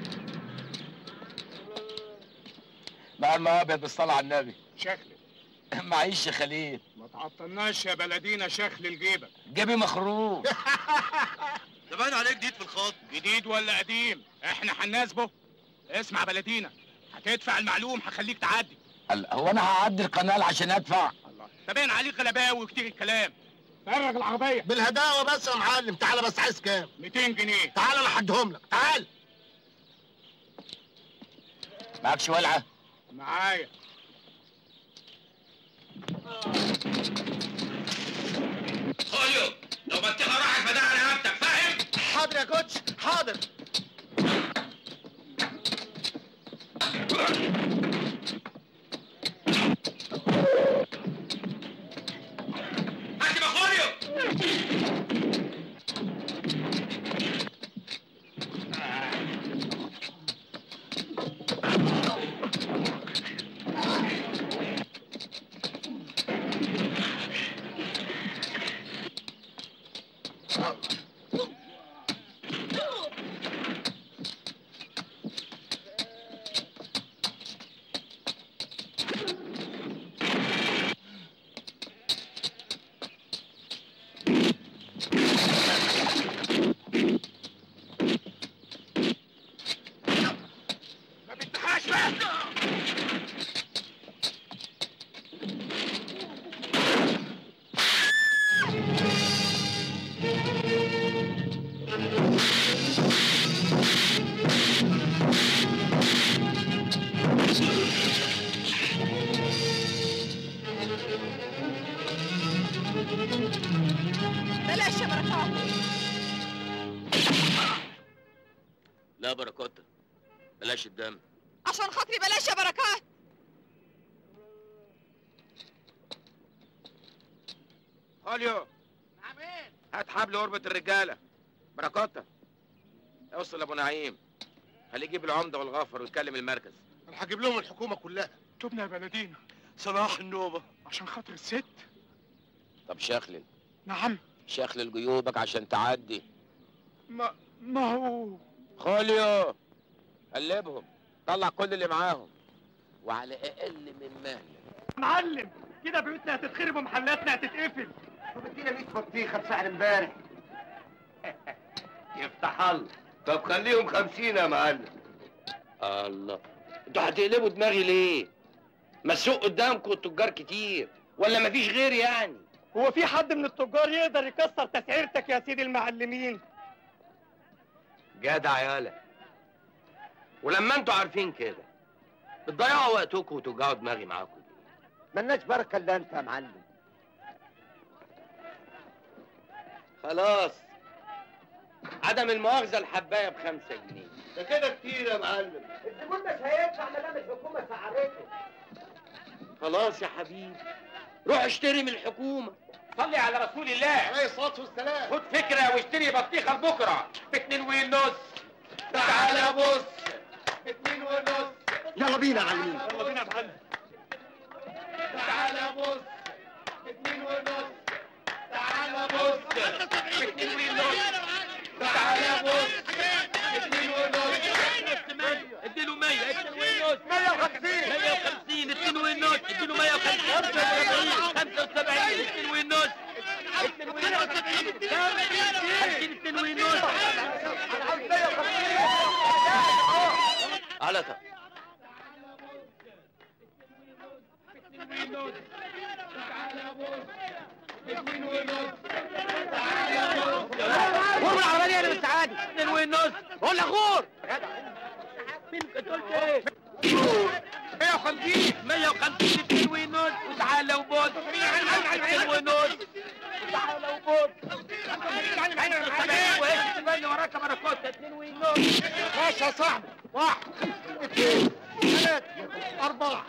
مع الماء ابيض بالصلاه على النبي شكل معيش يا خليل ما تعطلناش يا بلدينا شكل لجيبك جيبي مخروق ده باين عليه جديد في الخط جديد ولا قديم احنا هنناسبه اسمع بلدينا هتدفع المعلوم هخليك تعدي هلا هو انا هعدي القناه عشان ادفع الله ده باين عليك غلباوي وكتير الكلام فرغ العربيه بالهداوه بس يا معلم تعالى بس عايز كام 200 جنيه تعالى انا هديهم لك تعال معكش ولعه معايا خوليو لو بطيخه راحت فده على رقبتك فاهم؟ حاضر يا كوتش حاضر هات يا خوليو ما بتحاش بقى بركات بلاش الدم عشان خاطري بلاش يا بركات خاليو نعمين هات حبل قربة الرجالة بركاتة اوصل لابو نعيم خليه يجيب العمدة والغفر ويكلم المركز انا هجيب لهم الحكومه كلها تبنى يا بلدينا صلاح النوبه عشان خاطر الست طب شخلل نعم شخلل جيوبك عشان تعدي ما ما هو خوليو قلبهم طلع كل اللي معاهم وعلى اقل من مهلك معلم كده بيوتنا هتتخرب ومحلاتنا هتتقفل طب ادينا 100 بطيخه بسعر امبارح يفتح الله طب خليهم خمسين يا معلم الله انتوا هتقلبوا دماغي ليه؟ ما السوق قدامكم التجار كتير ولا مفيش غير يعني؟ هو في حد من التجار يقدر يكسر تسعيرتك يا سيدي المعلمين جدع يالا ولما انتوا عارفين كده بتضيعوا وقتكم وتوجعوا دماغي معاكم ملناش بركه الا انت يا معلم خلاص عدم المؤاخذة الحباية بخمسة جنيه ده كده كتير يا معلم الزبون مش هيدفع ما دام الحكومه سعرته خلاص يا حبيبي روح اشتري من الحكومة صلي على رسول الله عليه الصلاه والسلام خد فكرة واشتري بطيخة لبكرة باتنين ونص تعالى بص باتنين ونص يلا بينا يا معلمين يلا بينا يا معلم تعالى بص باتنين ونص تعالى بص باتنين ونص تعالى بص باتنين ونص اديله 100 اديله ونص 150 150 اديله ونص اديله 150 75 اديله ونص اديله ونص اديله ونص على طب غور العربية اللي بالسعادة اتنين ونص قول غور مين كنت قلت ايه 150 150 اتنين ونص وتعالى وبص اتنين ونص وتعالى وبص وايه اللي وراك بركات اتنين ونص ماشي يا صاحبي واحد اثنين ثلاثة أربعة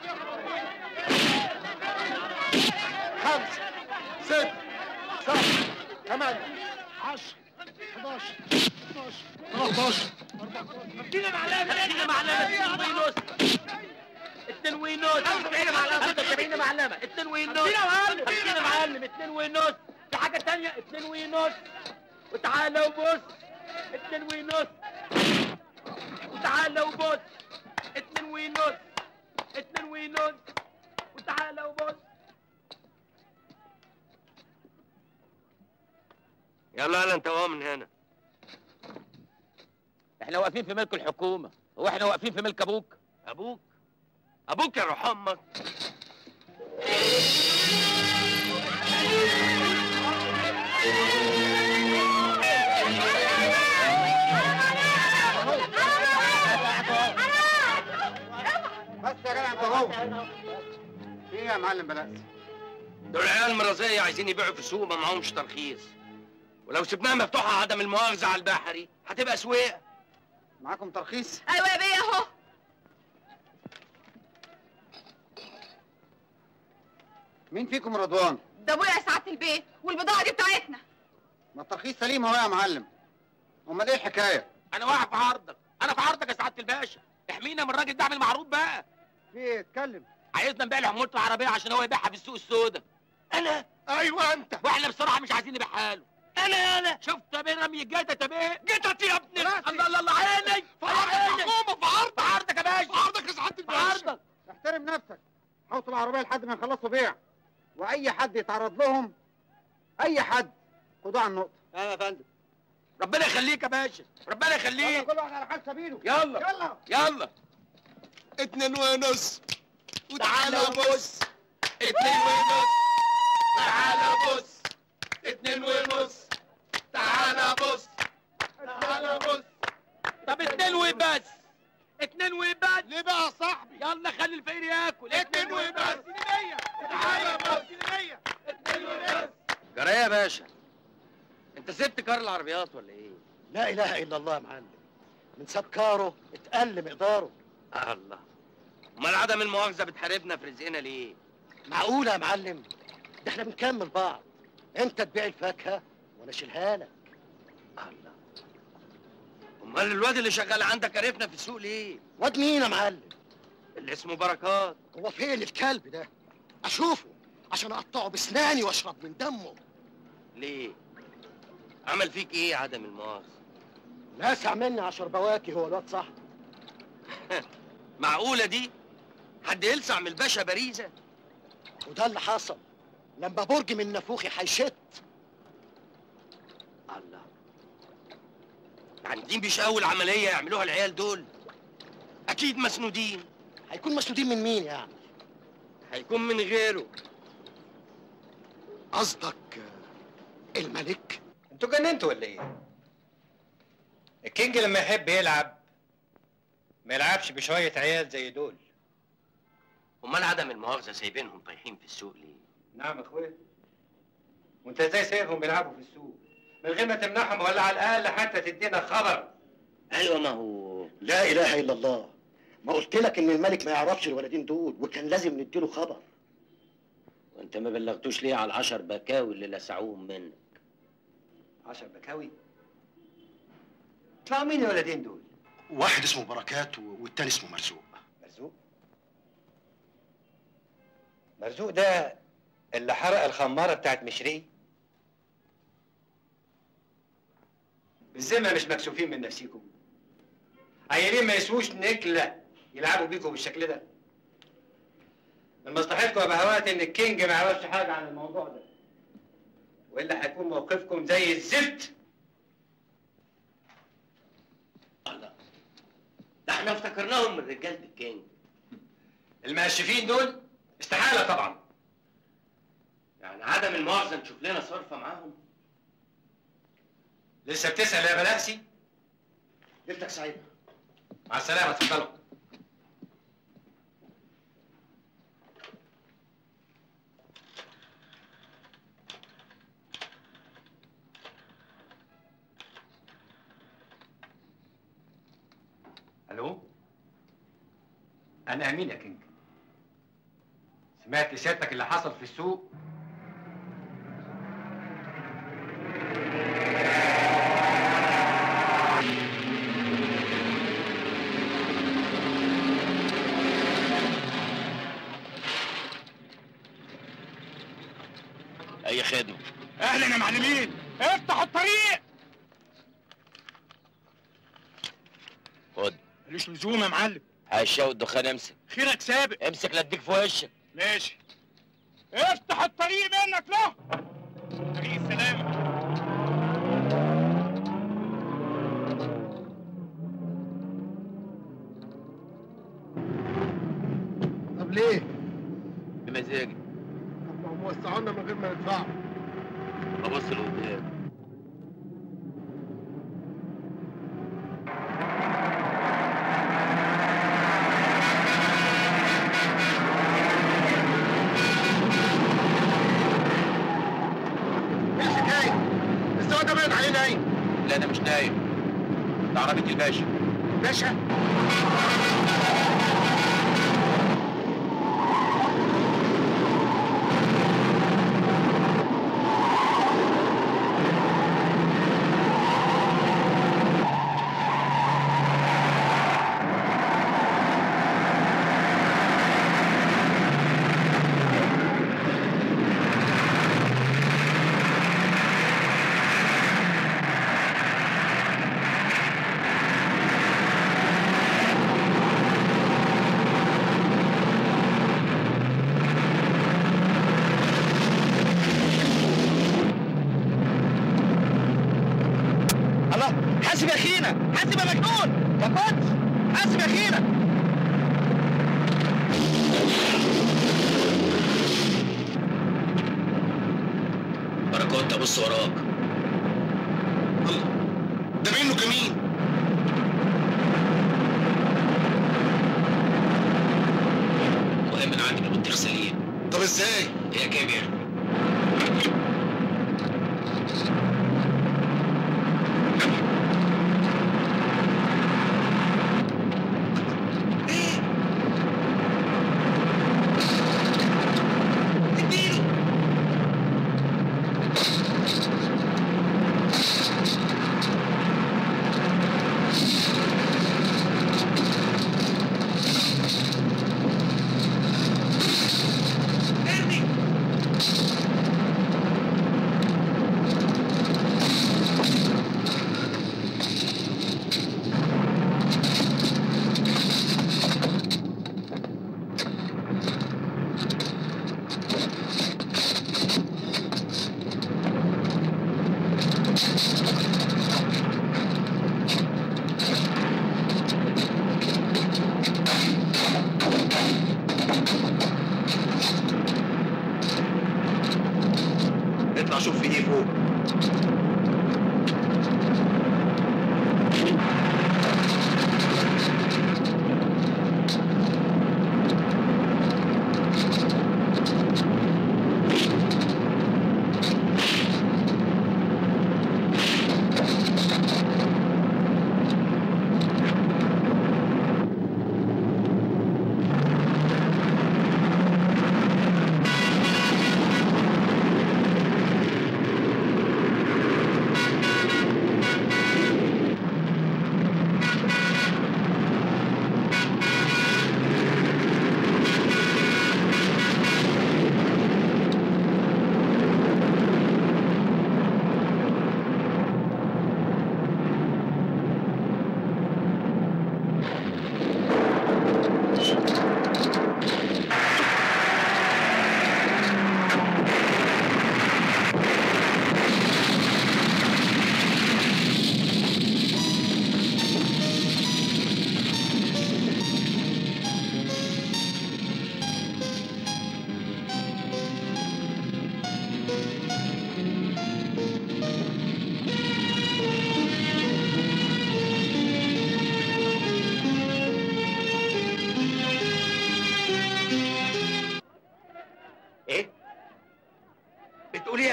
خمسة ستة سبعة ثمانية 10 11 12 13 ادينا معلمة ادينا معلمة اتنين ونص اتنين ونص 75 معلمة 75 معلمة اتنين ونص ادينا معلم. ادينا معلم اتنين ونص في حاجة تانية اتنين ونص وتعالى وبص اتنين ونص وتعالى وبص اتنين ونص اتنين ونص وتعالى وبص يلا يلا انت وهو من هنا احنا واقفين في ملك الحكومة هو احنا واقفين في ملك ابوك ابوك ابوك يا روح امك بس يا جدع انت اهو في ايه يا معلم بلاش دول عيال مرازية عايزين يبيعوا في السوق ما معهمش ترخيص ولو سبناها مفتوحة عدم المؤاخذة على البحري هتبقى سويقة معاكم ترخيص ايوه يا بيه اهو مين فيكم رضوان ده ابويا يا سعاده البيت والبضاعه دي بتاعتنا ما الترخيص سليم اهو يا معلم امال ايه الحكايه انا واقف في عرضك انا في عرضك يا سعادة الباشا احمينا من الراجل ده اعمل معروف بقى في ايه اتكلم عايزنا نبيع له حمولة العربية عشان هو يبيعها في السوق السوداء انا ايوه انت واحنا بصراحة مش عايزين نبيعها له انا انا شفت يا بيه رمي الجيتة يا بيه جيتت يا ابني الله الله الله عيني في عرض الحكومه في عرض في عرضك يا باشا في عرضك يا سعاده في الباشا عرضك احترم نفسك حوط العربيه لحد ما يخلصوا بيع واي حد يتعرض لهم اي حد خدوه على النقطه ايوه يا فندم ربنا يخليك يا باشا ربنا يلا يخليك كل واحد على حال سبيله يلا يلا يلا اتنين ونص تعالى بص اتنين ونص تعالى بص اتنين ونص تعالى بص تعالى بص طب اتنين وبس اتنين وبس ليه بقى يا صاحبي يلا خلي الفقير ياكل اتنين وبس تعالى بص جرى يا باشا انت سبت كار العربيات ولا ايه لا اله الا الله يا معلم من سبكاره اتقل مقداره الله امال عدم المؤاخذه بتحاربنا في رزقنا ليه معقولة يا معلم ده احنا بنكمل بعض انت تبيع الفاكهة وانا اشيلها لك الله امال الواد اللي شغال عندك عرفنا في السوق ليه واد مين يا معلم اللي اسمه بركات هو فين الكلب ده اشوفه عشان اقطعه بسناني واشرب من دمه ليه عمل فيك ايه عدم المؤاخذه لاسع مني عشر بواكي هو الواد صح معقوله دي حد يلسع من الباشا باريزه وده اللي حصل لما برج من نافوخي هيشت الله يعني دي مش اول عمليه يعملوها العيال دول اكيد مسنودين هيكون مسنودين من مين يعني هيكون من غيره قصدك الملك انتوا جننتوا ولا ايه؟ الكينج لما يحب يلعب ما يلعبش بشوية عيال زي دول امال عدم المؤاخذه سايبينهم طايحين في السوق ليه نعم يا اخويا وانت ازاي سايبهم بيلعبوا في السوق من غير ما تمنعهم ولا على الاقل حتى تدينا خبر ايوه ما هو لا اله الا الله ما قلت لك ان الملك ما يعرفش الولدين دول وكان لازم نديله خبر وانت ما بلغتوش ليه على العشر بكاوي اللي لسعوهم منك عشر بكاوي طلعوا مين الولدين دول؟ واحد اسمه بركات والتاني اسمه مرزوق مرزوق مرزوق ده اللي حرق الخمارة بتاعت مشري بالذمة مش مكسوفين من نفسيكم عيالين ما يسووش نكلة يلعبوا بيكم بالشكل ده من مصلحتكم يا بهوات ان الكينج ما يعرفش حاجة عن الموضوع ده والا هيكون موقفكم زي الزفت ده احنا افتكرناهم من رجاله الكينج المقشفين دول استحالة طبعا يعني عدم المؤاخذه نشوف لنا صرفه معاهم لسه بتسأل يا بلاسي ليلتك سعيدة مع السلامة اتفضلوا الو انا امين يا كينج سمعت سيادتك اللي حصل في السوق اي خدمه اهلا يا معلمين افتحوا الطريق خد ملوش لزوم يا معلم هشاو الدخان امسك خيرك سابق امسك لا اديك في وشك ماشي افتح الطريق منك له طريق السلامة طب ليه؟ بمزاجي طب ما هم وسعونا من غير ما ندفعوا ابص لقدام ايه الحكايه؟ السواق ده باين عليه نايم لا انا مش نايم ده عربيه الباشا باشا الله حاسب يا اخينا حاسب يا مجنون كبت حاسب يا اخينا بركات ابص وراك ده منه كمين مهم من عندي بالبطيخ سليم طب ازاي؟ هي كام يعني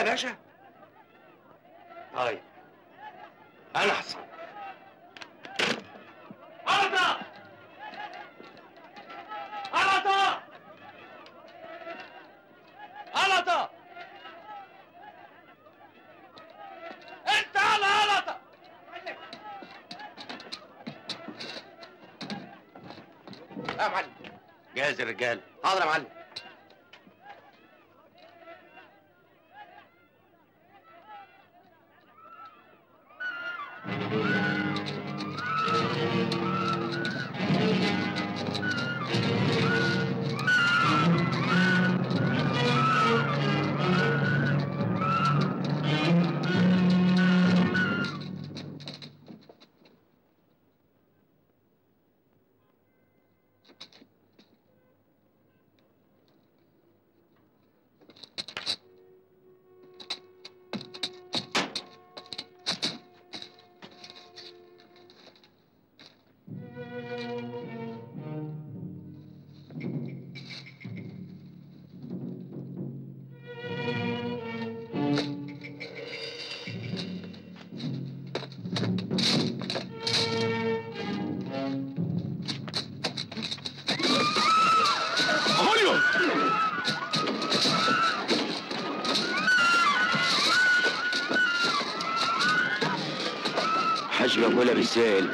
يا باشا طيب انا حصل غلطة غلطة غلطة انت على غلطة يا معلم جاهز الرجال حاضر يا معلم هوليو حاج بقولها بالسهل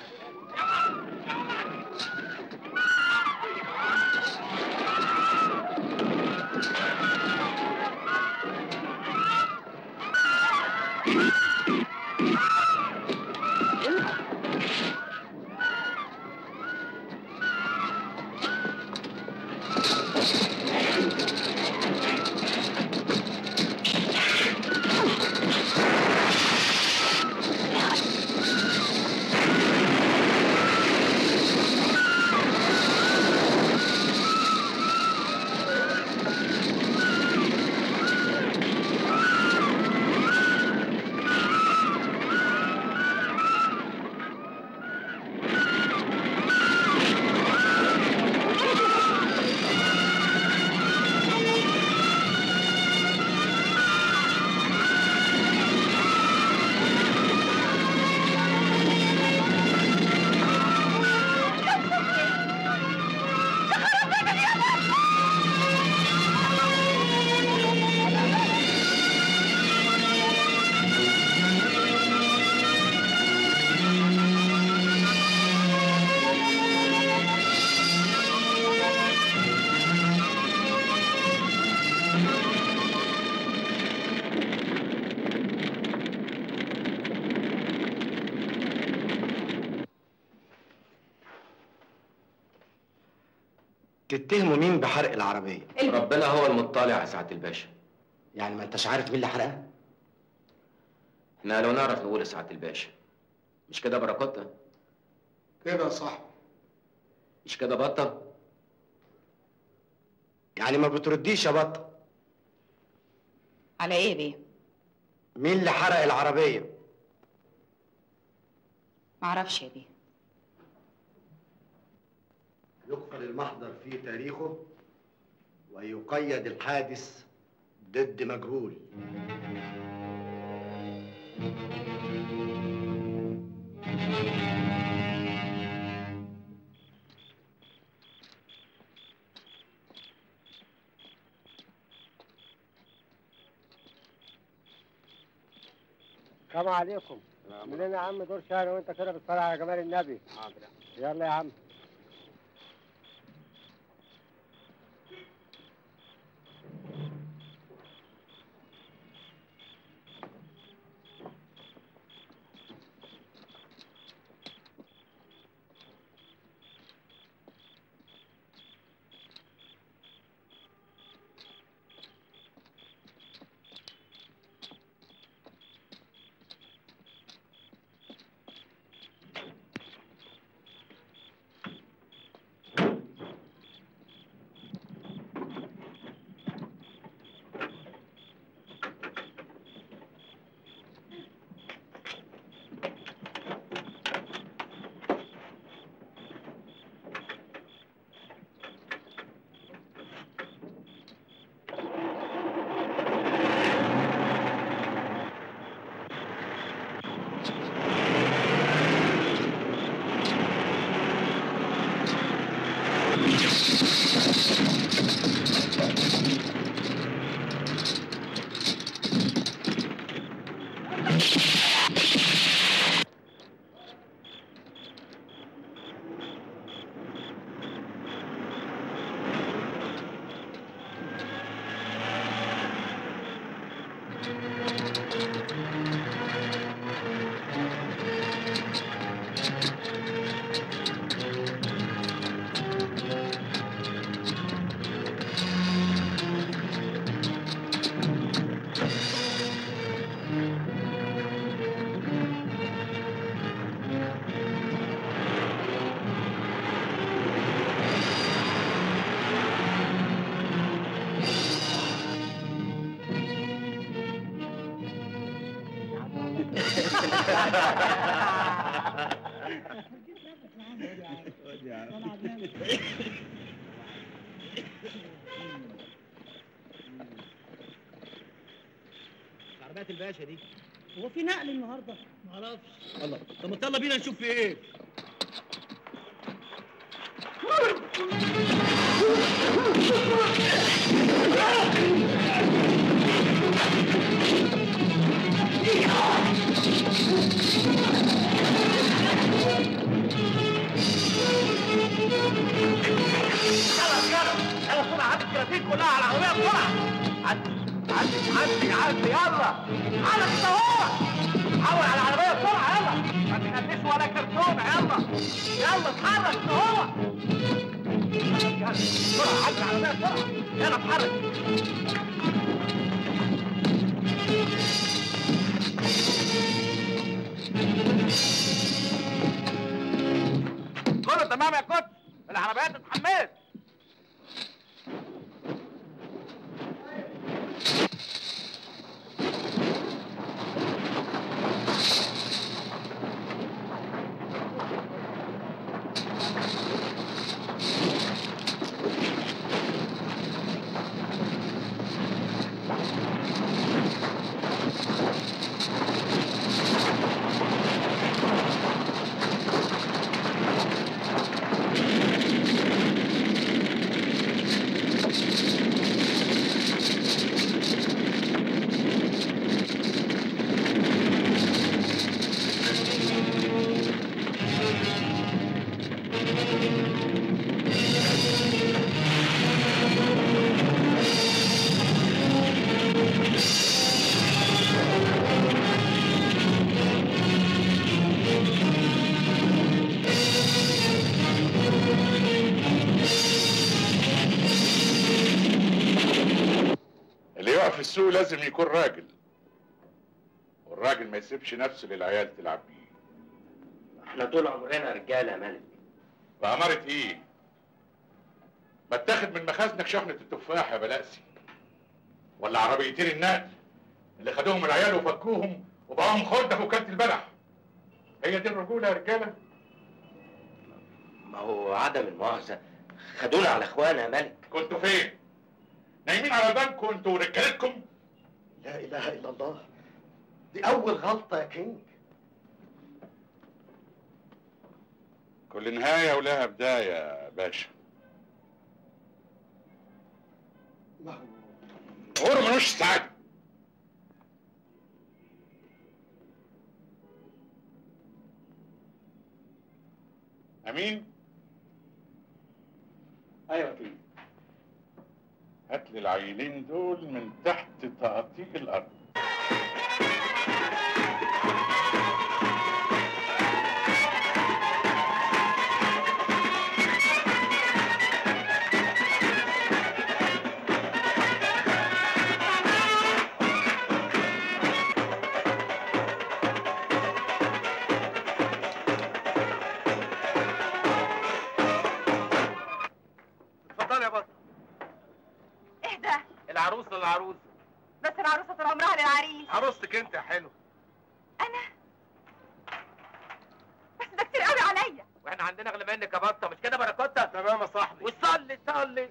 تتهموا مين بحرق العربية؟ ربنا هو المطلع يا سعاده الباشا يعني ما انتش عارف مين اللي حرقها؟ احنا لو نعرف نقول يا سعاده الباشا مش كده بركاتنا كده صح مش كده بطه يعني ما بترديش يا بطة على ايه بيه؟ مين اللي حرق العربية؟ معرفش يا بيه يقفل المحضر في تاريخه ويقيد الحادث ضد مجهول السلام عليكم منين يا عم دور شهر وانت كده بتصلي على جمال النبي يلا يا عم عربيات الباشا دي هو في نقل النهارده؟ معرفش الله طب ما يلا بينا نشوف في ايه خلاص يلا يلا بسرعه عدي الكراتين كلها على العربيه بسرعه عدي عدي عدي عدي يلا حرك انت هو حول على العربيه بسرعه يلا ما تخليش ولا كرتونه يلا يلا اتحرك انت هو يلا بسرعه عدي العربيه بسرعه يلا اتحرك كله تمام يا كوتش العربيات اتحملت اللي يقف في السوق لازم يكون راجل والراجل ما يسيبش نفسه للعيال تلعب بيه احنا طول عمرنا رجاله يا ملك بأمارة ايه؟ ما تاخد من مخازنك شحنة التفاح يا بلاسي ولا عربيتين النقل اللي خدوهم العيال وفكوهم وبقاهم خردة في وكالة البلح هي دي الرجولة يا رجالة؟ ما هو عدم المؤاخذه خدونا على اخوانا يا ملك كنتوا فين؟ نايمين على البنك وانتوا ورجالتكم؟ لا اله الا الله دي اول غلطه يا كينج كل نهاية ولها بداية يا باشا ما هو عمره ملوش سعادة أمين؟ ايوه كينج هات لي العيلين دول من تحت تقاطيع الأرض اتفضل يا بطل اهدى العروسه للعروسه بس العروسه طول عمرها للعريس عروستك انت يا حلو انا بس ده كتير قوي عليا واحنا عندنا اغلى منك يا بطه مش كده بركوتة تمام يا صاحبي وصلي صلي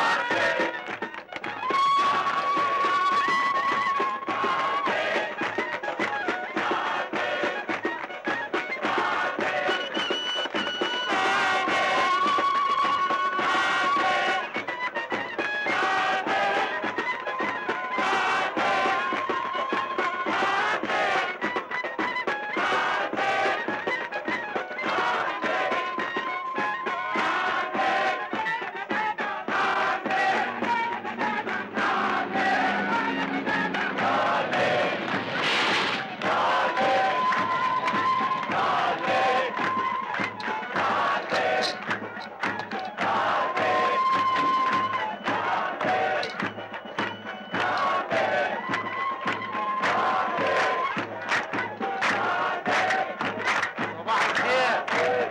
صباح الخير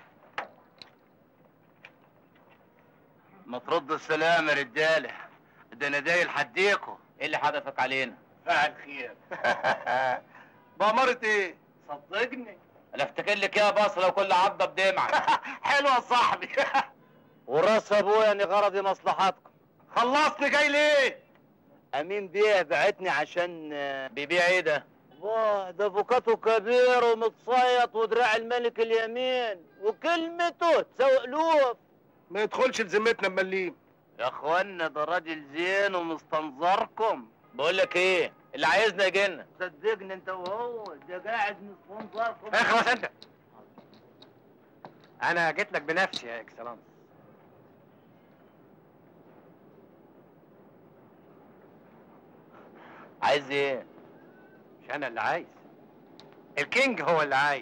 ما ترد السلام يا رجاله ده انا دايل حديكوا ايه اللي حدفك علينا؟ فعل خير بأمارة ايه؟ صدقني انا افتكر لك يا بصره وكل عضه بدمعه حلوة يا صاحبي وراس ابويا اني غرضي مصلحتكم خلصني جاي ليه؟ امين بيه بعتني عشان بيبيع ايه ده؟ واه ده فوكاته كبير ومتصيط ودراع الملك اليمين وكلمته تساوي الوف ما يدخلش لذمتنا مليم يا اخوانا ده راجل زين ومستنظركم بقول لك ايه اللي عايزنا يجينا صدقني انت وهو ده قاعد مستنظركم اخلص انت انا جيت لك بنفسي يا اكسلانس عايز ايه مش انا اللي عايز الكينج هو اللي عايز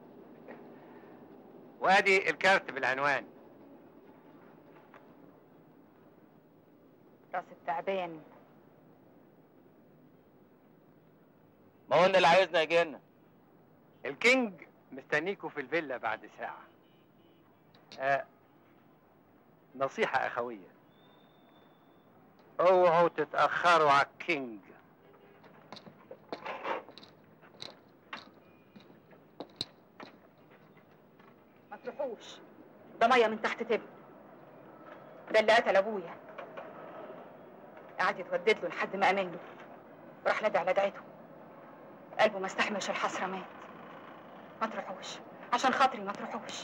وادي الكارت بالعنوان راس التعبان ما هو اللي عايزنا يجينا الكينج مستنيكوا في الفيلا بعد ساعة آه نصيحة أخوية اوعوا تتأخروا على الكينج ما تروحوش ده ميه من تحت تبن ده اللي قتل ابويا قعد يتودد له لحد ما امن له وراح نادي على دعيته قلبه ما استحملش الحسره مات ما تروحوش عشان خاطري ما تروحوش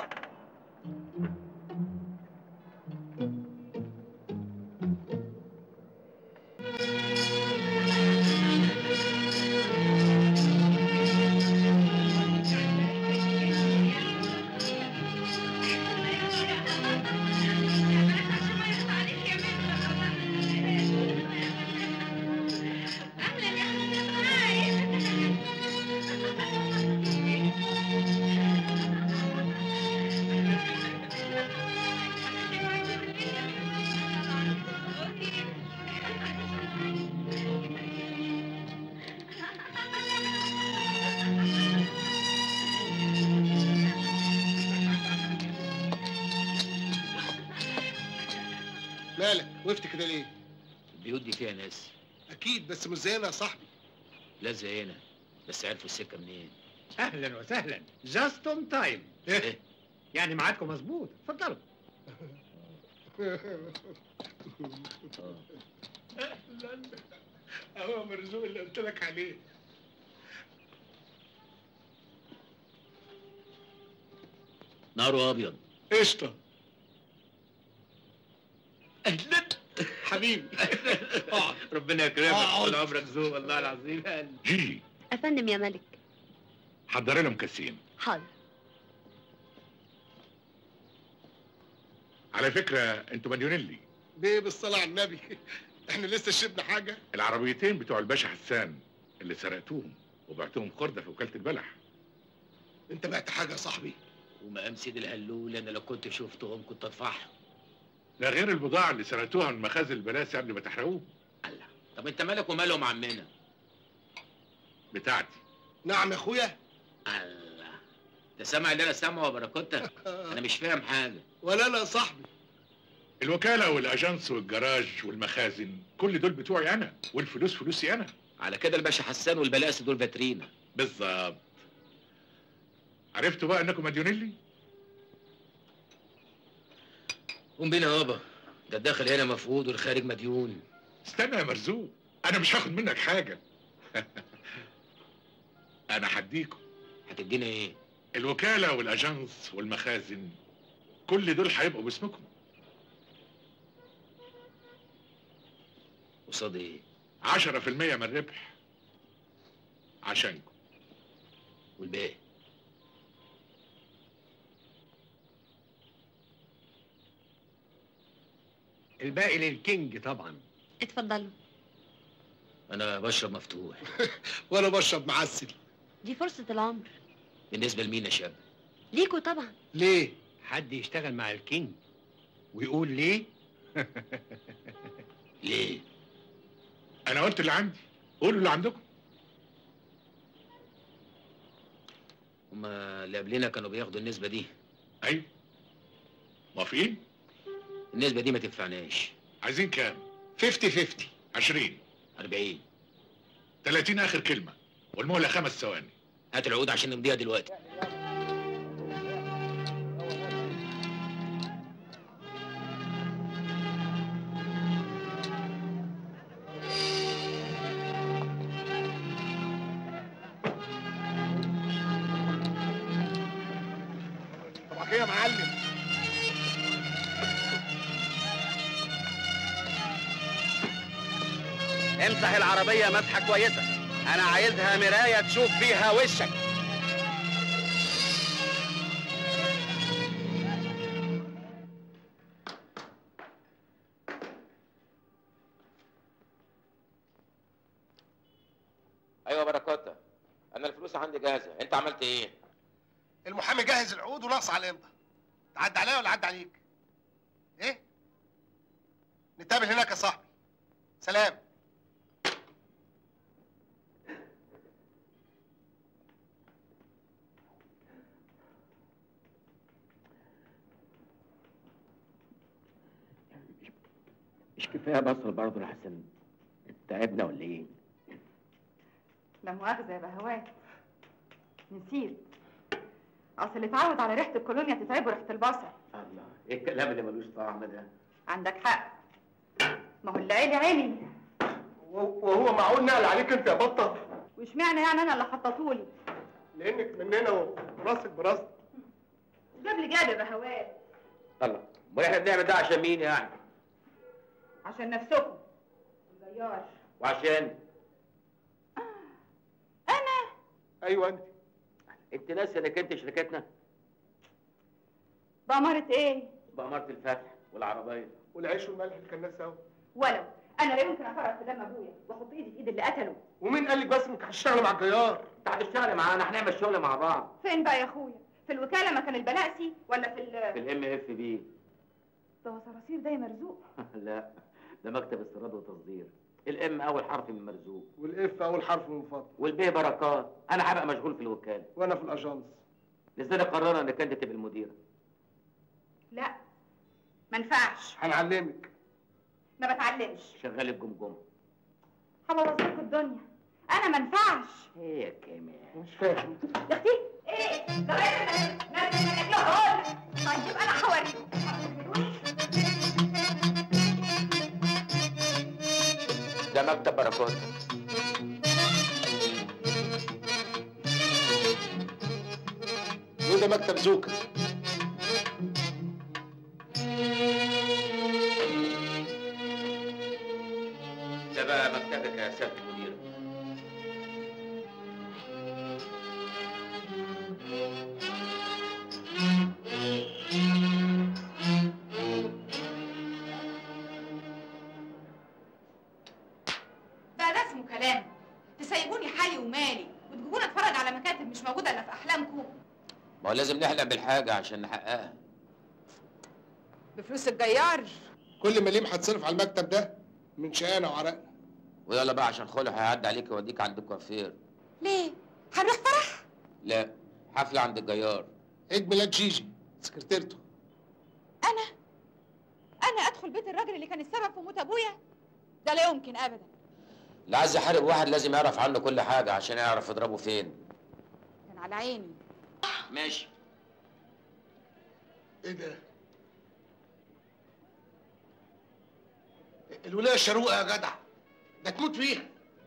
مالك وقفت كده ليه البيوت دي فيها ناس اكيد بس مش زينا يا صاحبي لا زينا بس عرفوا السكه منين اهلا وسهلا جاست اون تايم إيه؟ يعني ميعادكم مظبوط اتفضلوا اهلا اهو مرزوق اللي قلت لك عليه ناره ابيض قشطه اهلا حبيبي اقعد ربنا يكرمك اقعد. طول عمرك ذوق والله العظيم جيجي افندم يا ملك حضري لهم كاسين حاضر على فكره انتوا مليونيلي بيه بالصلاه على النبي احنا لسه شربنا حاجه العربيتين بتوع الباشا حسان اللي سرقتوهم وبعتهم خردة في وكاله البلح انت بعت حاجه يا صاحبي ومقام سيد الهلول انا لو كنت شفتهم كنت ادفعهم ده غير البضاعه اللي سرقتوها من مخازن البلاسي قبل ما تحرقوه طب انت مالك ومالهم عمنا بتاعتي نعم يا اخويا الله ده سامع اللي انا سامعه يا باراكوتا انا مش فاهم حاجه ولا انا يا صاحبي الوكاله والاجانس والجراج والمخازن كل دول بتوعي انا والفلوس فلوسي انا على كده الباشا حسان والبلاسي دول فاترينا بالظبط عرفتوا بقى انكم مديونيلي قوم بينا يابا ده الداخل هنا مفقود والخارج مديون استنى يا مرزوق انا مش هاخد منك حاجه انا هديكم هتدينا ايه الوكاله والاجانس والمخازن كل دول هيبقوا باسمكم قصاد ايه 10% من الربح عشانكم والباقي الباقي للكينج طبعا اتفضلوا انا بشرب مفتوح وانا بشرب معسل دي فرصة العمر بالنسبه لمين يا شاب ليكوا طبعا ليه حد يشتغل مع الكينج ويقول ليه ليه انا قلت اللي عندي قولوا اللي عندكم هما اللي قبلنا كانوا بياخدوا النسبه دي ايوه موافقين النسبه دي ما تنفعناش عايزين كام 50 50 20 40 30 اخر كلمه والمهله خمس ثواني هات العقود عشان نمضيها دلوقتي طبعا كده يا معلم امسح العربية مسحة كويسة أنا عايزها مراية تشوف فيها وشك ايوه بركاته انا الفلوس عندي جاهزه انت عملت ايه المحامي جهز العقود وناقص على الامضه تعدي عليا ولا عدى عليك ايه نتقابل هناك يا صاحبي سلام مش كفايه بصل برضه يا حسن تعبنا ولا ايه لا مؤاخذة يا بهوات نسيت أصل اللي اتعود على ريحة الكولونيا تتعبه ريحة البصل الله ايه الكلام اللي ملوش طعم ده عندك حق ما هو اللي عيني عيني وهو معقول نقل عليك انت يا بطه واشمعنى يعني أنا اللي حطيتهولي لانك مننا وراسك براسك جاب لي جاب يا بهوات الله امال احنا بنعمل ده عشان مين يعني عشان نفسكم الجيار وعشان ايوه انت انت ناسي انك انت شركتنا بأمارة إيه؟ بأمارة الفتح والعربية والعيش والملح اللي كان سوا ولو أنا لا يمكن أفرط في دم أبويا وأحط إيدي في إيد اللي قتله ومين قال لك بس انك هتشتغل مع الجيار انت هتشتغل معانا هنعمل شغل مع بعض فين بقى يا أخويا؟ في الوكالة مكان البلاسي ولا في في ال الام اف بي ده هو صراصير ده يا مرزوق لا ده مكتب استيراد وتصدير الام اول حرف من مرزوق والاف اول حرف من فضل والبي بركات انا هبقى مشغول في الوكاله وانا في الاجانس لذلك قررنا انك انت تبقى المديره لا ما ينفعش هنعلمك ما بتعلمش شغال الجمجمه هبوظ لكم الدنيا انا ما ينفعش ايه يا كمان مش فاهم يا اختي ايه ده غير نازل من الجهول طيب انا هوريكم ده مكتب بركات وده مكتب زوكا ده بقى مكتبك يا سياده المدير ده ده اسمه كلام تسيبوني حالي ومالي وتجيبوني اتفرج على مكاتب مش موجوده الا في احلامكم ما هو لازم نحلم بالحاجه عشان نحققها بفلوس الجيار كل مليم هتصرف على المكتب ده من شقانا وعرقنا ويلا بقى عشان خلع هيعدي عليك يوديك عند الكوافير ليه هنروح فرح لا حفله عند الجيار عيد ميلاد جيجي سكرتيرته انا انا ادخل بيت الراجل اللي كان السبب في موت ابويا ده لا يمكن ابدا اللي عايز يحارب واحد لازم يعرف عنه كل حاجه عشان يعرف يضربه فين كان على عيني ماشي ايه ده الولايه الشروقه يا جدع ده تموت فيها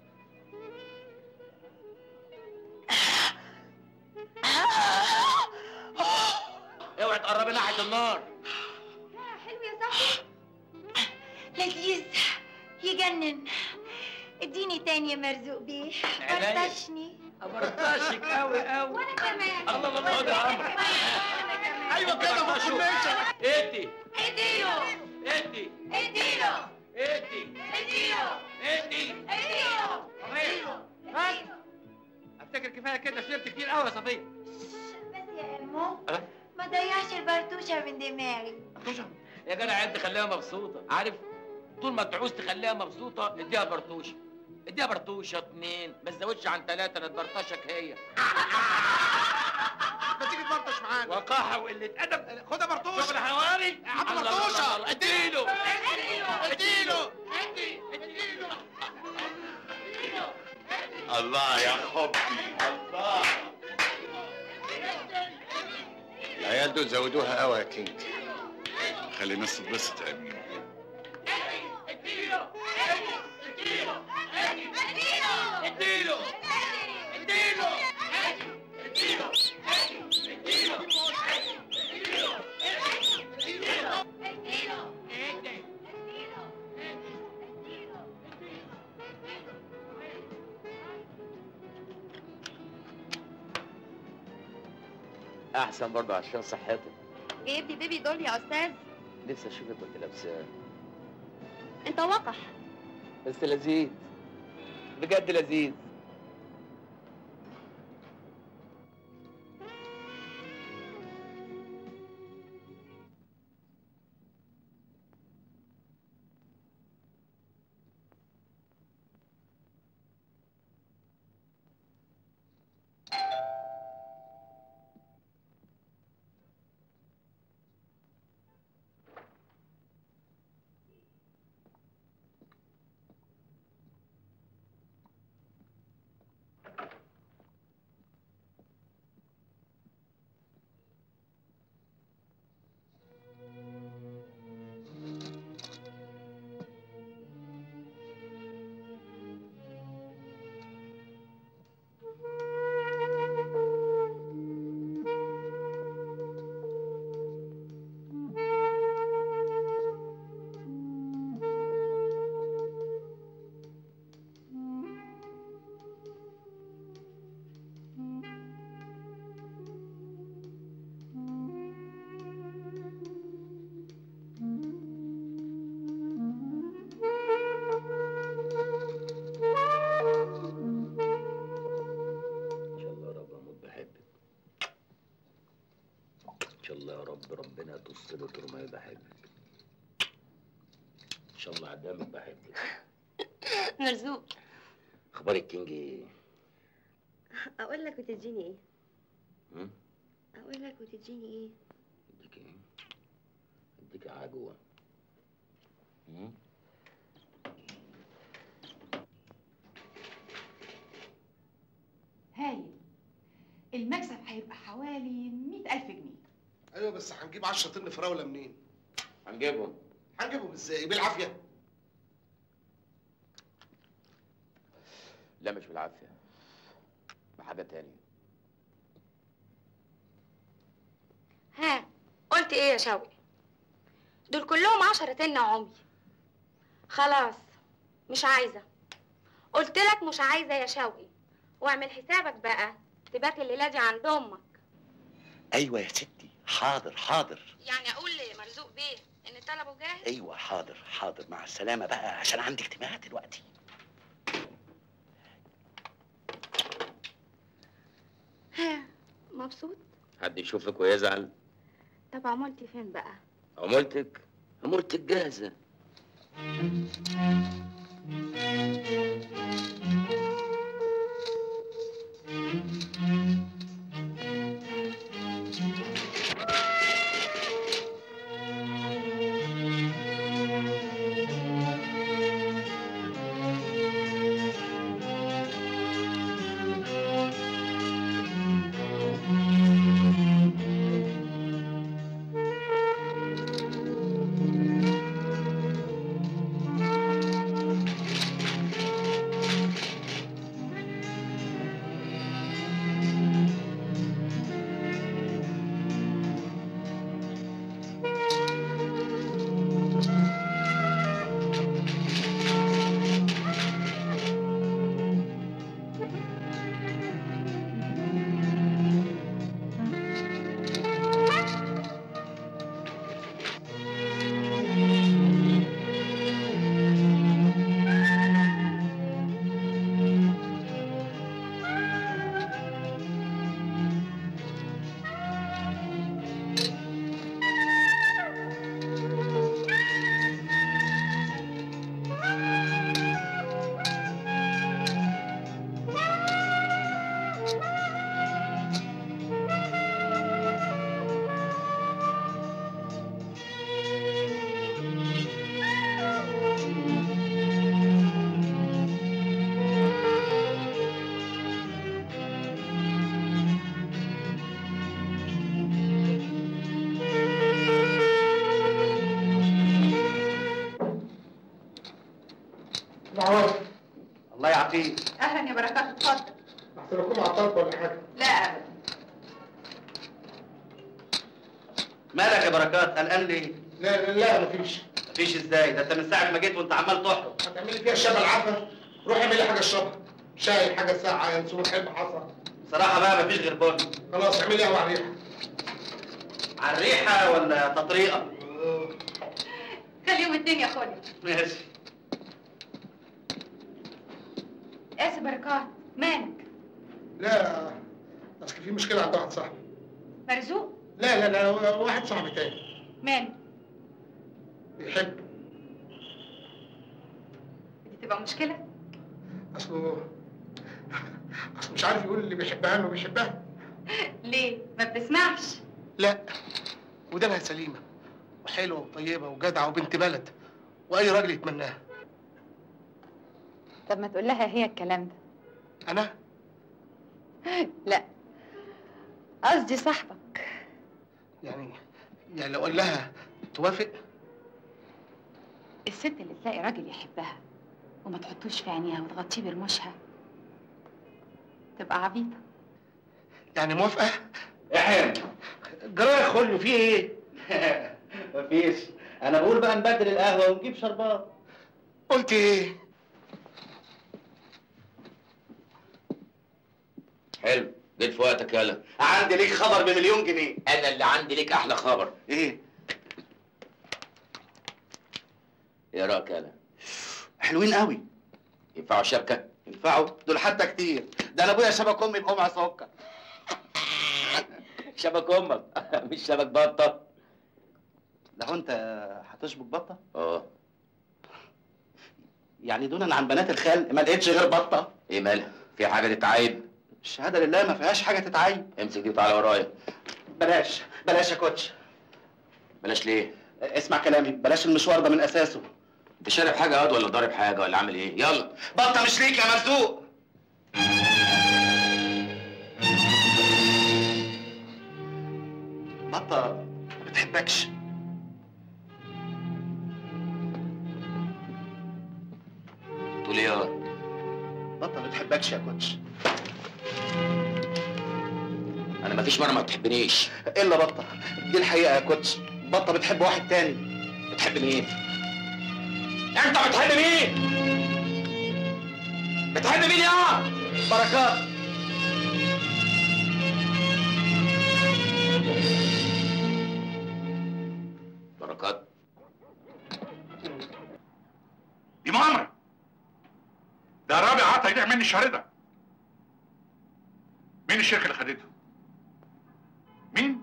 اوعي تقربي ناحيه النار حلو يا صاحبي لذيذ يجنن اديني تاني يا مرزوق بيه عينيا. برطشني برطشك قوي قوي وانا كمان الله الله خد يا عمرو ايوه كده ما كناش ادي اديله ادي اديله ادي اديله ادي اديله افتكر كفايه كده شربت كتير قوي يا صفيه بس يا امو ما ضيعش البرتوشه من دماغي يا جدع انت خليها مبسوطه عارف طول ما تعوز تخليها مبسوطه اديها برطوشه اديها برطوشه اتنين ما تزودش عن ثلاثه نتبرطشك هي ما تيجي تبرطش معانا وقاحه وقله ادب خدها برطوشه شغل حواري يا عم الله برطوشه الله الله. اديله اديله اديله اديله الله يا حبي الله العيال دول زودوها قوي يا كينج خلي الناس تتبسط يا امين احسن برضه عشان صحتك جايب لي بيبي دول يا استاذ لسه اشوفك كنت لابساه انت وقح بس لذيذ بجد لذيذ ان شاء الله يا رب اموت بحبك ان شاء الله يا رب ربنا يطص لي ترمي بحبك ان شاء الله عدامك بحبك مرزوق اخبار الكينج ايه؟ اقول لك وتديني ايه هم؟ اقول لك وتديني ايه اديك ايه؟ اديك عجوه هم؟ هايل المكسب هيبقى حوالي مئة ألف جنيه ايوه بس هنجيب 10 طن فراوله منين؟ هنجيبهم هنجيبهم ازاي؟ بالعافيه لا مش بالعافيه بحاجه تانية ها قلت ايه يا شوقي دول كلهم عشرة تن عمي خلاص مش عايزة قلت لك مش عايزة يا شوقي واعمل حسابك بقى تبات الليلة دي عند امك ايوه يا ستي حاضر حاضر يعني اقول لمرزوق بيه ان طلبه جاهز ايوه حاضر حاضر مع السلامه بقى عشان عندي اجتماع دلوقتي ها مبسوط حد يشوفك ويزعل طب عملتي فين بقى عمولتك عمولتك جاهزه خير اهلا يا بركات اتفضل احسن اكون عطلت ولا حاجه لا ابدا مالك يا بركات قلقان ليه؟ لا لا لا مفيش مفيش ازاي ده انت من ساعه ما جيت وانت عمال تحرق هتعملي فيها الشبه العفه روح اعملي حاجه اشربها شاي حاجه ساقعه ينسون حلم حصى بصراحه بقى مفيش غير بن خلاص اعملي قهوه على الريحه على الريحه ولا تطريقه؟ خليهم اتنين يا خولي ماشي اسف بركات مالك لا اصل في مشكله عند واحد صاحبي مرزوق لا لا لا واحد صاحبي تاني مالك بيحب دي تبقى مشكله اصله اصله مش عارف يقول اللي بيحبها انه بيحبها ليه ما بتسمعش لا ودانها سليمه وحلوه وطيبه وجدعه وبنت بلد واي راجل يتمناها طب ما تقول لها هي الكلام ده انا لا قصدي صاحبك يعني يعني لو قال لها توافق الست اللي تلاقي راجل يحبها وما تحطوش في عينيها وتغطيه برموشها تبقى عبيطه يعني موافقه احنا جرايه يا خلو في ايه مفيش انا بقول بقى نبدل القهوه ونجيب شربات قلت ايه حلو جيت في وقتك يالا عندي ليك خبر بمليون جنيه انا اللي عندي ليك احلى خبر ايه ايه رايك يالا حلوين قوي ينفعوا شبكه ينفعوا دول حتى كتير ده انا ابويا شبك امي بقمع سكر شبك امك مش شبك بطه لو انت هتشبك بطه اه يعني دونا عن بنات الخال ما لقيتش غير بطه ايه مالها في حاجه تتعيب الشهاده لله ما فيهاش حاجه تتعين امسك دي وتعالى ورايا بلاش بلاش يا كوتش بلاش ليه اسمع كلامي بلاش المشوار ده من اساسه انت شارب حاجه ياض ولا ضارب حاجه ولا عامل ايه يلا بطه مش ليك يا مرزوق بطه ما بتحبكش تقول ايه ياض بطه ما بتحبكش يا كوتش انا مفيش مره ما بتحبنيش الا بطه دي الحقيقه يا كوتش بطه بتحب واحد تاني بتحب مين انت بتحب مين بتحب مين يا بركات بركات دي مؤامرة ده رابع عطا يبيع مني الشهر ده مين الشركة اللي خدته؟ مين؟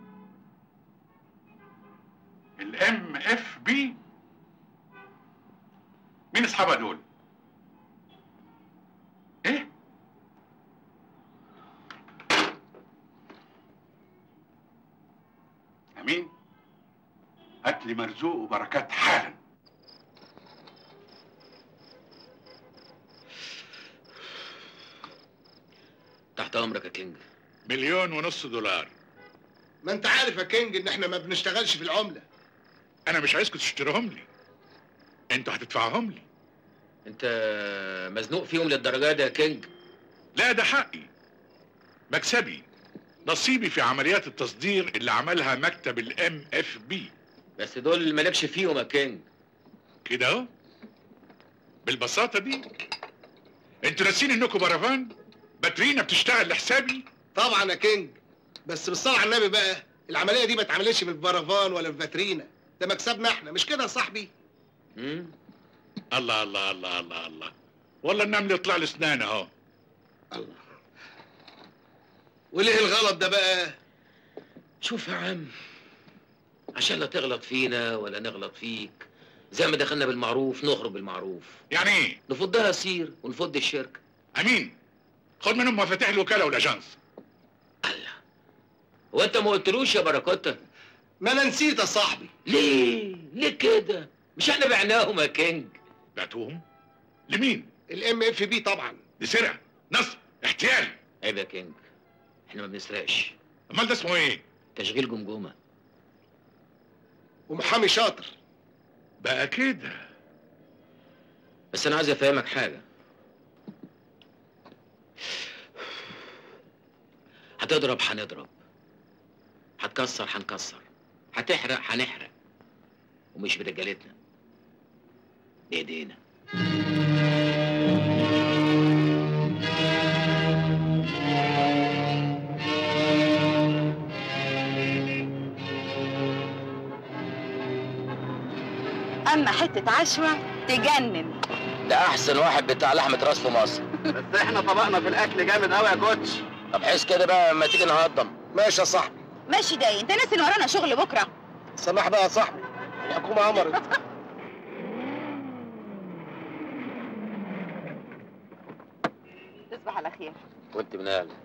الام اف بي مين اصحابها دول؟ ايه؟ امين هات لي مرزوق وبركات حالا تحت امرك يا كينج مليون ونص دولار ما انت عارف يا كينج ان احنا ما بنشتغلش في العمله انا مش عايزكم تشتريهم لي انتوا هتدفعوهم لي انت مزنوق فيهم للدرجه دي يا كينج لا ده حقي مكسبي نصيبي في عمليات التصدير اللي عملها مكتب الام اف بي بس دول مالكش فيهم يا كينج كده اهو بالبساطه دي انتوا ناسين انكم برافان باترينا بتشتغل لحسابي طبعا يا كينج بس بالصلاه على النبي بقى العمليه دي ما اتعملتش بالبرافان ولا بفاترينا ده مكسبنا احنا مش كده يا صاحبي امم الله الله الله الله الله والله النمل يطلع له اسنان اهو الله وليه الغلط ده بقى شوف يا عم عشان لا تغلط فينا ولا نغلط فيك زي ما دخلنا بالمعروف نخرج بالمعروف يعني ايه نفضها سير ونفض الشركه امين خد منهم مفاتيح الوكاله والاجانس هو انت ما قلتلوش يا بركوته ما انا نسيت يا صاحبي ليه ليه كده مش احنا بعناهم يا كينج بعتوهم لمين الام اف بي طبعا دي سرقه نصب احتيال عيب يا كينج احنا ما بنسرقش امال ده اسمه ايه تشغيل جمجمه ومحامي شاطر بقى كده بس انا عايز افهمك حاجه هتضرب هنضرب هتكسر هنكسر هتحرق هنحرق ومش برجالتنا بايدينا اما حته عشوه تجنن ده احسن واحد بتاع لحمه راس في مصر بس احنا طبقنا في الاكل جامد قوي يا كوتش طب حس كده بقى لما تيجي نهضم ماشي يا صاحبي ماشي داي انت ناسي ان ورانا شغل بكره سماح بقى يا صاحبي الحكومه امرت تصبح على خير وانت من اهل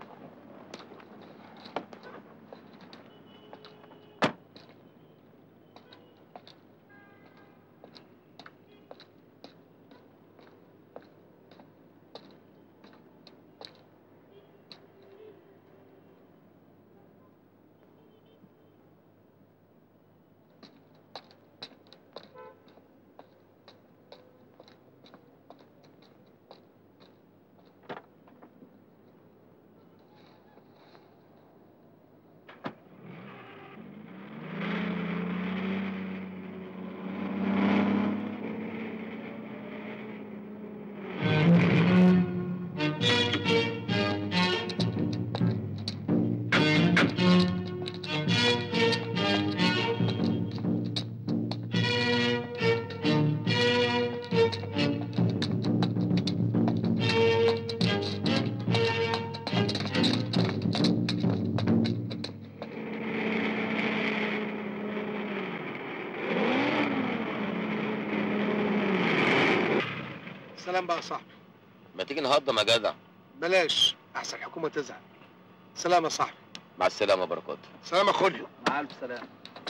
سلام بقى يا صاحبي ما تيجي نهضم يا جدع بلاش احسن الحكومه تزعل سلام يا صاحبي مع السلامه بركات سلام يا خوليو مع الف سلامه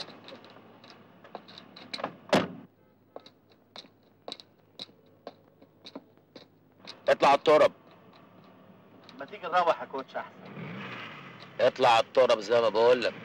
اطلع على الترب ما تيجي نروح يا كوتش احسن اطلع على الترب زي ما بقول لك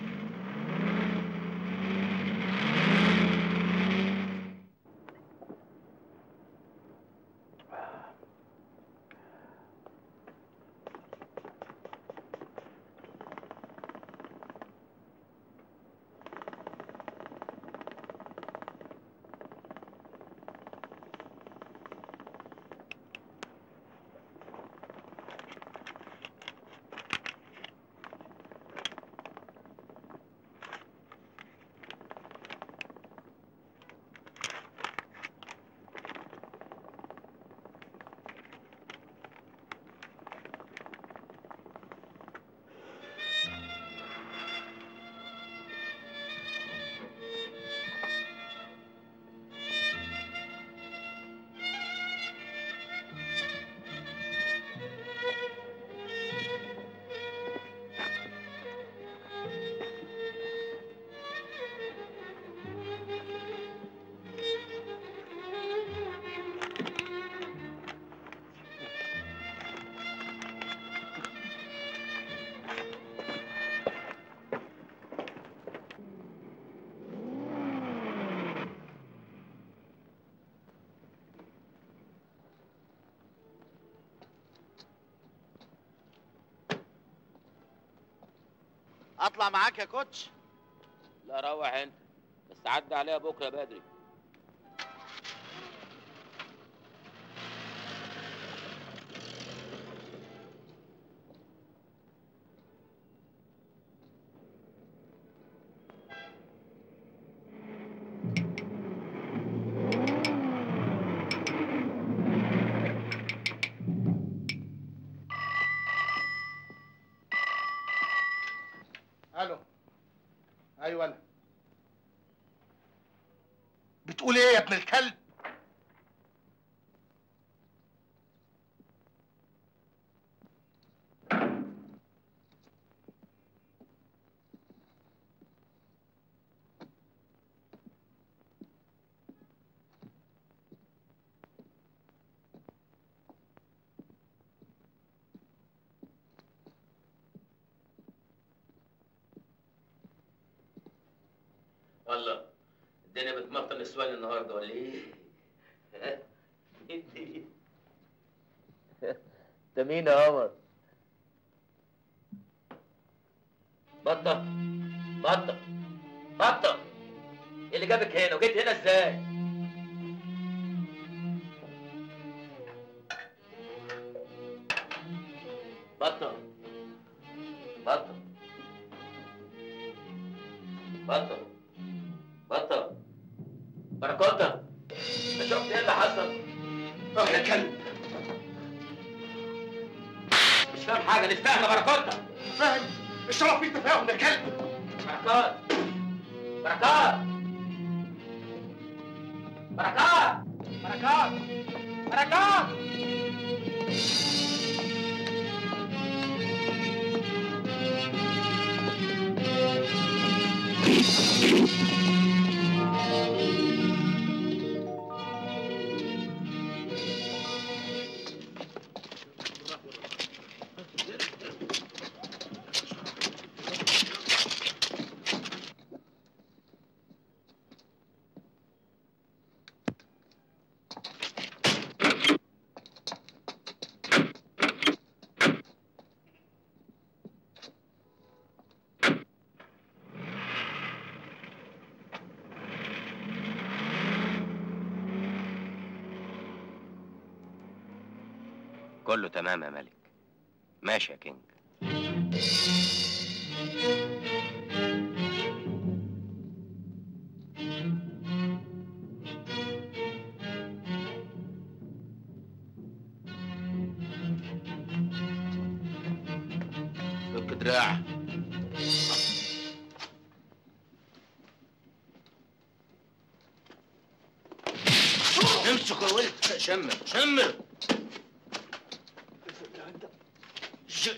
اطلع معاك يا كوتش لا روح انت بس عدى عليها بكره بدري الو ايوه انا بتقول ايه يا ابن الكلب والله الدنيا بتمطر نسوان النهارده ولا ايه؟ انت انت مين يا قمر؟ بطة بطة بطة ايه اللي جابك هنا وجيت هنا ازاي؟ بطة بطة بطة بطة بركوتة انت شفت ايه اللي حصل؟ روح يا كلب مش فاهم حاجة مش فاهم يا بركوتة فاهم الشرف فيه تفاهم يا كلب بركات بركات بركات بركات بركات كله تمام يا ملك ماشي يا كينج فك دراع امسك يا ولد شمر شمر ش-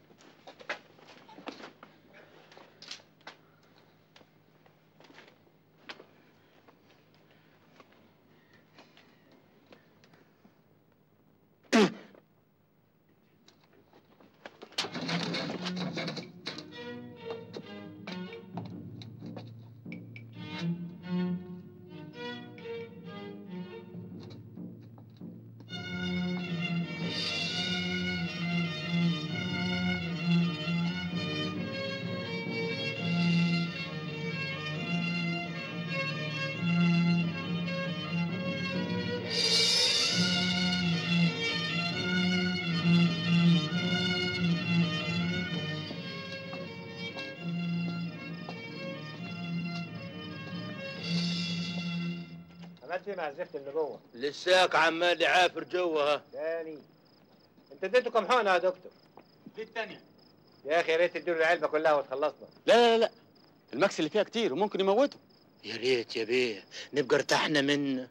عملت ايه مع الزفت اللي جوه؟ لساك عمال يعافر جوه ها تاني انت اديته كام حقنه يا دكتور؟ دي التانية يا اخي يا ريت تديله العلبه كلها وتخلصنا لا لا لا الماكس اللي فيها كتير وممكن يموته يا ريت يا بيه نبقى ارتحنا منه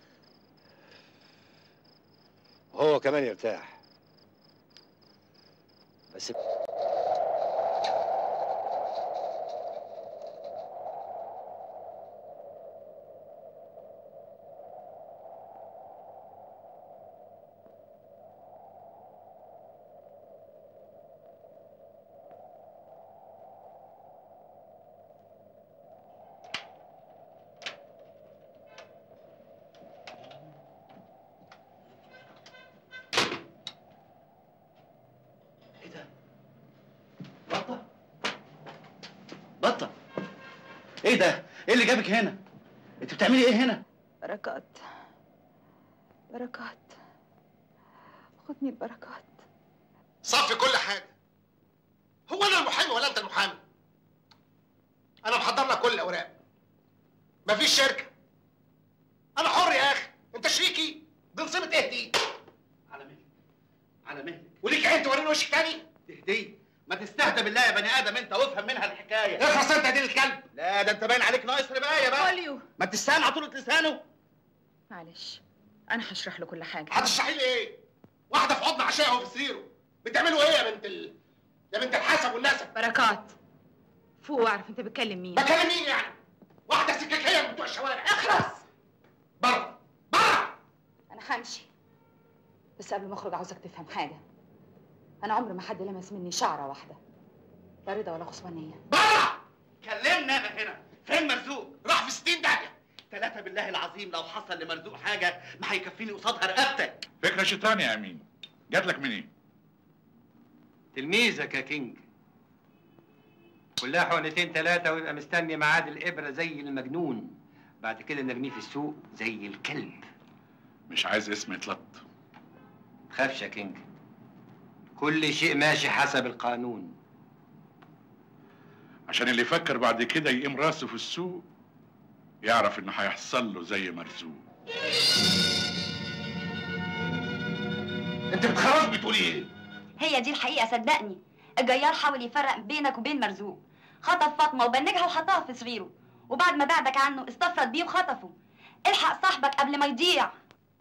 وهو كمان يرتاح بس بطة ايه ده؟ ايه اللي جابك هنا؟ انت بتعملي ايه هنا؟ بركات بركات خدني البركات صفي كل حاجه هو انا المحامي ولا انت المحامي انا محضر لك كل الاوراق مفيش شركه انا حر يا اخي انت شريكي دي نصيبه ايه دي على مهلك على مهلك وليك عين توريني وشك تاني تهدي ما تستهدى بالله يا بني ادم انت وافهم منها الحكايه اخلص انت دي الكلب لا ده انت باين عليك ناقص ربايه بقى خوليو ما بتستهان على طولة لسانه معلش انا هشرح له كل حاجه هتشرحي لي ايه واحده في حضن عشاء وفي سريره بتعملوا ايه يا بنت ال... يا بنت الحسب والنسب بركات فوق واعرف انت بتكلم مين بكلم مين يعني واحده سكاكيه من بتوع الشوارع اخلص بره انا همشي بس قبل ما اخرج عاوزك تفهم حاجه انا عمر ما حد لمس مني شعره واحده لا رضا ولا خصوانيه كلمنا انا هنا فين مرزوق راح في 60 داهيه ثلاثة بالله العظيم لو حصل لمرزوق حاجة ما هيكفيني قصادها رقبتك فكرة شيطان يا أمين جات لك منين؟ تلميذك يا كينج كلها حقنتين ثلاثة ويبقى مستني ميعاد الإبرة زي المجنون بعد كده نرميه في السوق زي الكلب مش عايز اسم يتلط تخافش يا كينج كل شيء ماشي حسب القانون عشان اللي يفكر بعد كده يقيم راسه في السوق يعرف انه هيحصل له زي مرزوق انت بتخرج بتقولي ايه؟ هي دي الحقيقة صدقني الجيار حاول يفرق بينك وبين مرزوق خطف فاطمة وبنجها وحطها في صغيره وبعد ما بعدك عنه استفرد بيه وخطفه الحق صاحبك قبل ما يضيع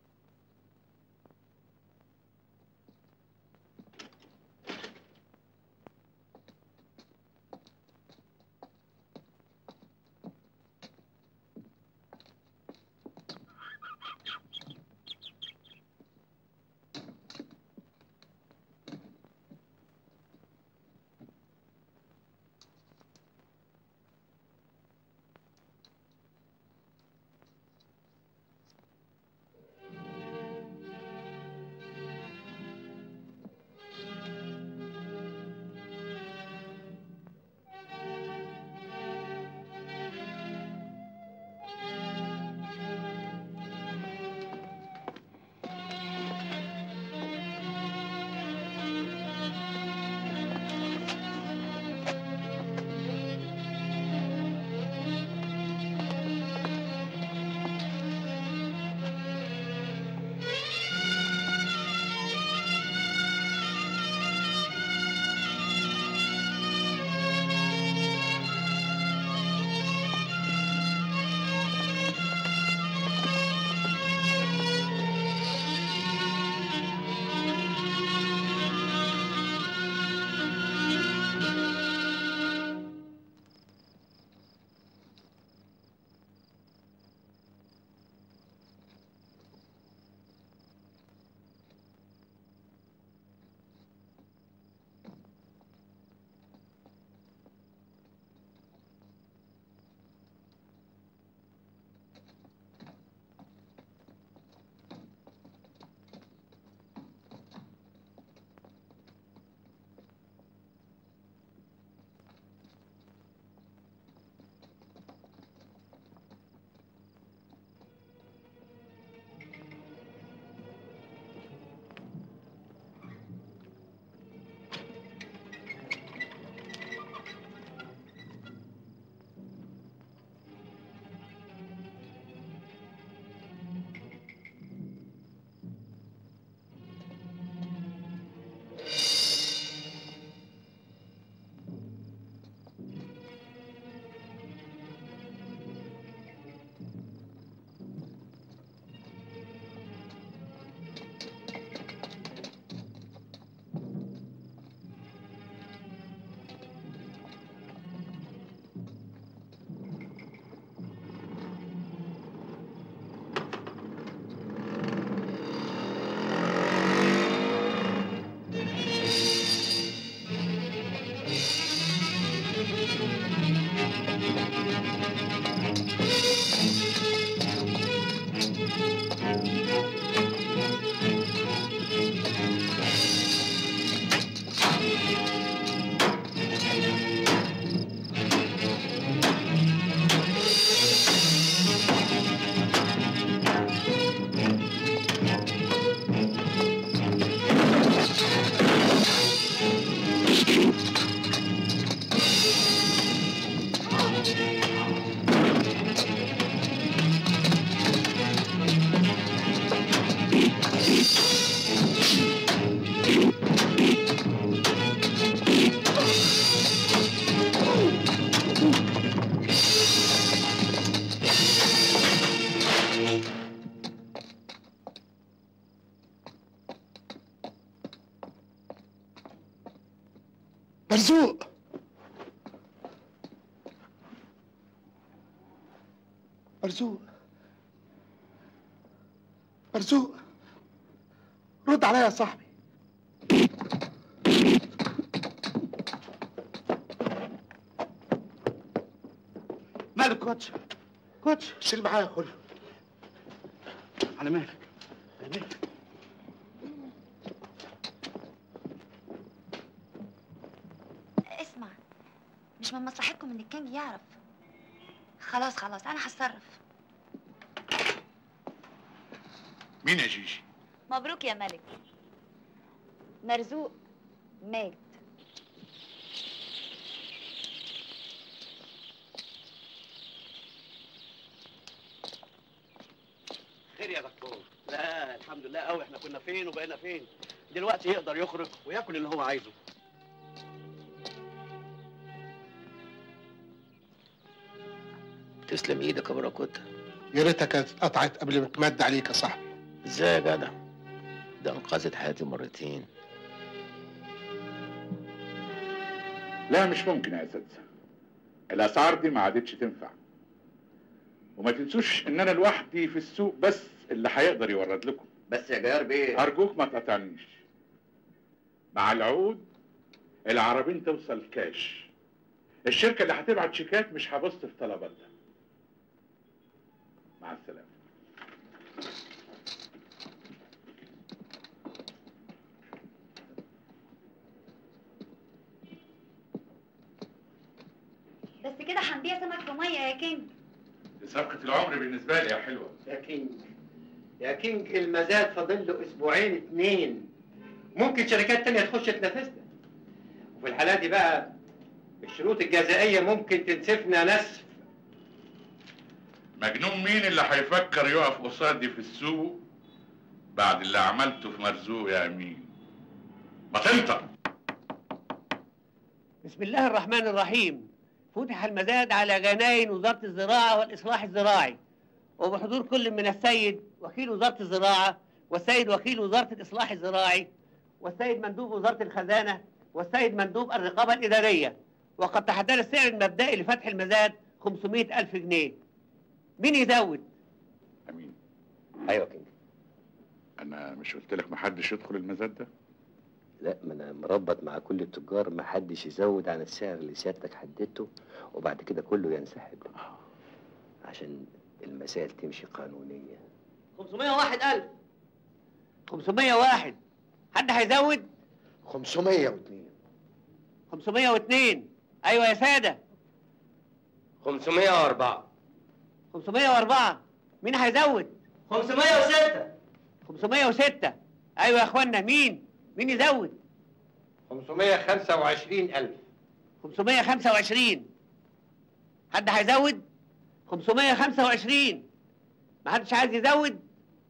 مرزوق مرزوق مرزوق رد عليا يا صاحبي مالك كوتش كوتش شيل معايا خلو على مالك على مالك اسمع مش من مصلحتكم ان الكينج يعرف خلاص خلاص انا هتصرف مين يا جيجي مبروك يا ملك مرزوق مات خير يا دكتور لا الحمد لله قوي احنا كنا فين وبقينا فين دلوقتي يقدر يخرج وياكل اللي هو عايزه تسلم ايدك يا باراكوتا يا ريتها كانت اتقطعت قبل ما تمد عليك يا صاحبي ازاي يا جدع ده انقذت حياتي مرتين لا مش ممكن يا اساتذه الاسعار دي ما عادتش تنفع وما تنسوش ان انا لوحدي في السوق بس اللي هيقدر يورد لكم بس يا جار بيه ارجوك ما تقطعنيش مع العقود العربين توصل كاش الشركه اللي هتبعت شيكات مش هبص في طلباتها مع السلامه بس كده هنبيع سمك في ميه يا كينج دي صفقه العمر بالنسبه لي يا حلوه يا كينج يا كينج المزاد فاضل له اسبوعين اتنين ممكن شركات تانية تخش تنافسنا وفي الحالة دي بقى الشروط الجزائية ممكن تنسفنا نسف مجنون مين اللي هيفكر يقف قصادي في السوق بعد اللي عملته في مرزوق يا امين ما تنطق بسم الله الرحمن الرحيم فتح المزاد على جناين وزارة الزراعة والإصلاح الزراعي وبحضور كل من السيد وكيل وزارة الزراعة والسيد وكيل وزارة الإصلاح الزراعي والسيد مندوب وزارة الخزانة والسيد مندوب الرقابة الإدارية وقد تحدد السعر المبدئي لفتح المزاد 500 ألف جنيه مين يزود؟ امين ايوه كينج انا مش قلت لك محدش يدخل المزاد ده لا ما انا مربط مع كل التجار ما حدش يزود عن السعر اللي سيادتك حددته وبعد كده كله ينسحب عشان المسائل تمشي قانونية 501 ألف 501 حد هيزود؟ 502 502 أيوة يا سادة 504 504 مين هيزود؟ 506 506 أيوة يا إخوانا مين؟ مين يزود؟ 525 ألف 525 حد هيزود؟ 525 ما حدش عايز يزود؟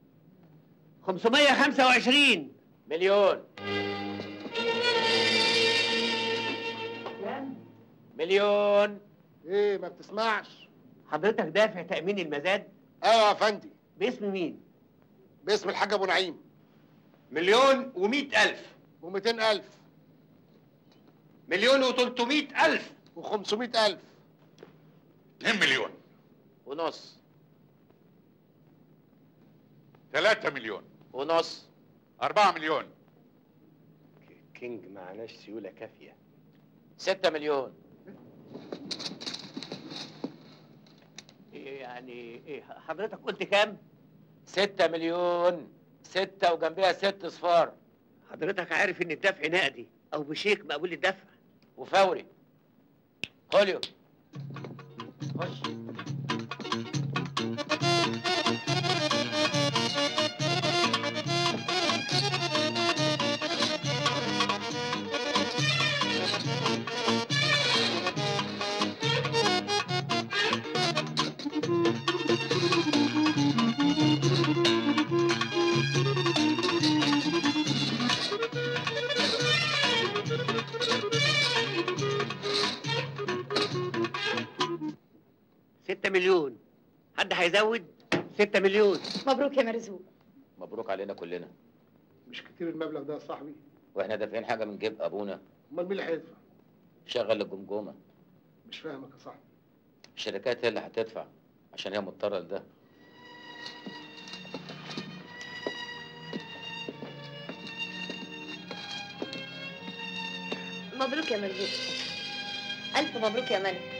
525 مليون مليون ايه ما بتسمعش حضرتك دافع تأمين المزاد؟ ايوه يا فندي باسم مين؟ باسم الحاج ابو نعيم مليون ومئة ألف و200 الف مليون وتلتمائة ألف و500 الف 2 مليون ونص 3 مليون ونص 4 مليون كينج معناش سيولة كافية ستة مليون إيه يعني ايه حضرتك قلت كام؟ ستة مليون ستة وجنبها ست صفار حضرتك عارف ان الدفع نقدي او بشيك مقبول الدفع وفوري خوليو خش ستة مليون حد هيزود؟ ستة مليون مبروك يا مرزوق مبروك علينا كلنا مش كتير المبلغ ده يا صاحبي واحنا دافعين حاجة من جيب ابونا امال مين اللي هيدفع شغل الجمجمة مش فاهمك يا صاحبي الشركات هي اللي هتدفع عشان هي مضطرة لده مبروك يا مرزوق ألف مبروك يا ملك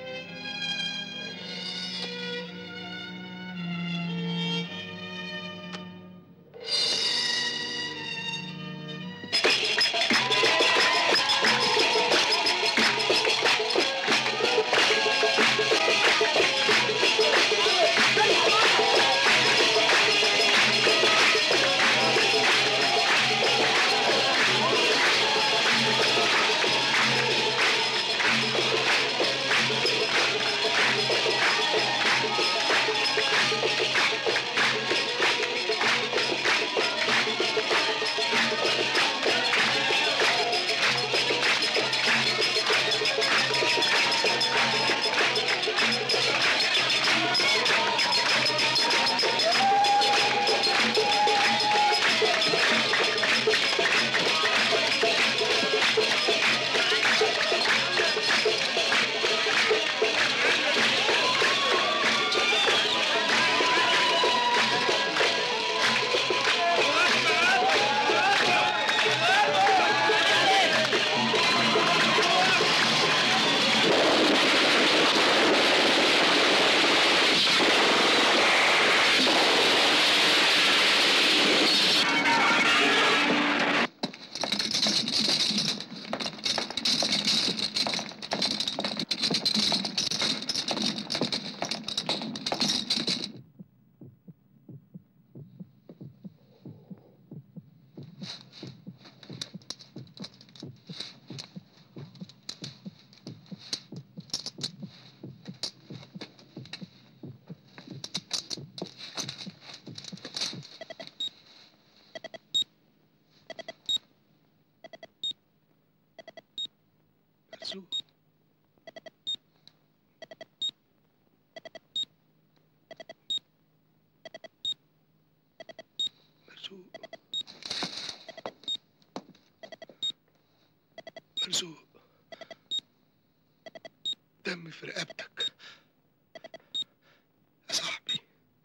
مرزوق دم في رقبتك يا صاحبي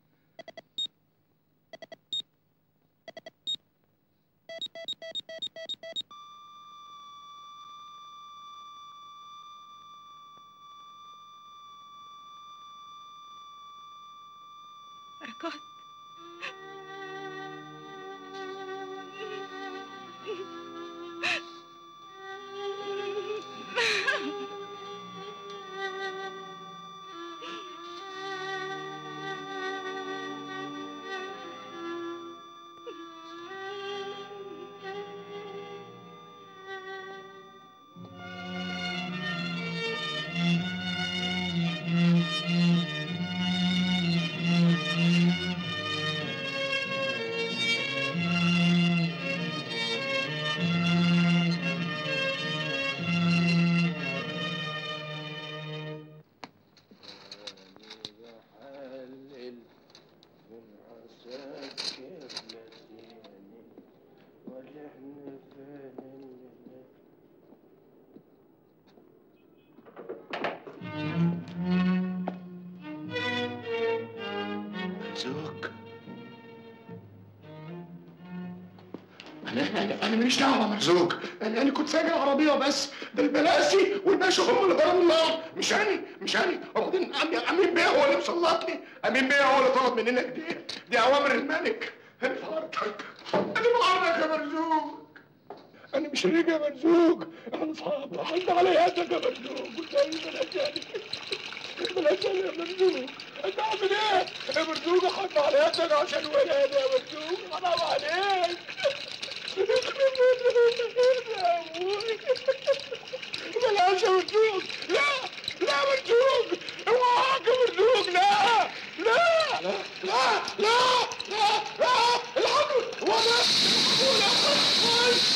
بركات مرزوق انا انا ماليش دعوه مرزوق انا انا كنت سايق العربيه بس ده البلاسي والباشا هم اللي ضربوا النار مش انا مش انا وبعدين أمي- امين بيه هو اللي مسلطني امين بيه هو اللي طلب مننا كده دي اوامر الملك انا في عرضك انا في عرضك يا مرزوق انا مش ريق يا مرزوق انا اصحاب حد على يدك يا مرزوق قلت لي بلاش يعني بلاش يعني يا مرزوق انت عامل ايه يا مرزوق حد على يدك عشان ولاد يا مرزوق حرام عليك بلاش يا مرزوق لا لا يا مرزوق اوعاك يا مرزوق لا لا لا لا لا لا لا الحمد هو ده لا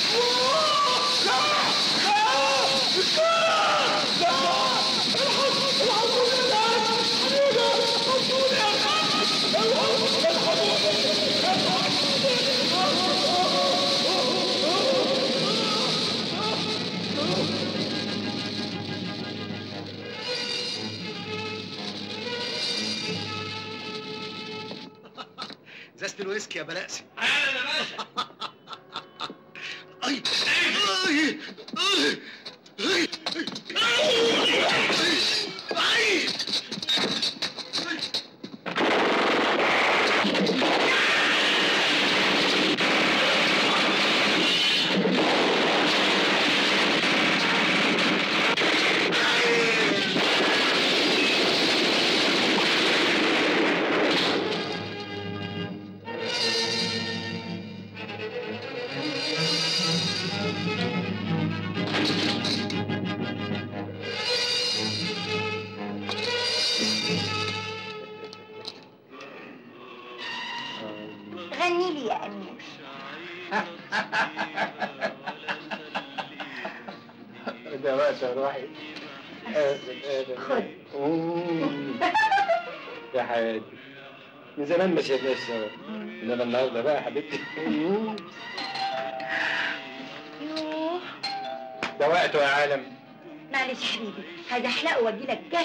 ازازه الويسكي يا بلاسي انا يا باشا اي اي اي اي غني لي يا امين ده وقت يا روحي خد يا حياتي من زمان ما شفناش سوا انما النهارده بقى يا حبيبتي يوه ده وقته يا عالم معلش يا حبيبي هزحلقه واجي لك جاي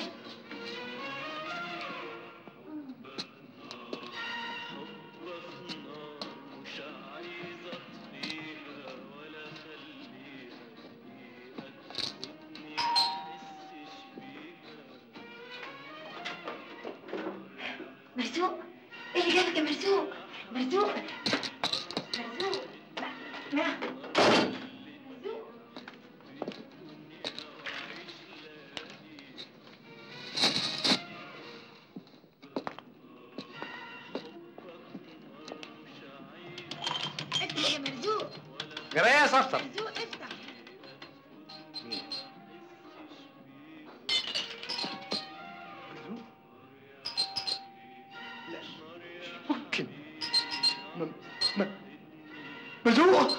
مرزوق ايه اللي جابك يا مرزوق مرزوق مرزوق ما ما افتح يا مرزوق جرى ايه يا صفصف مرزوق افتح ممكن م- م- مرزوق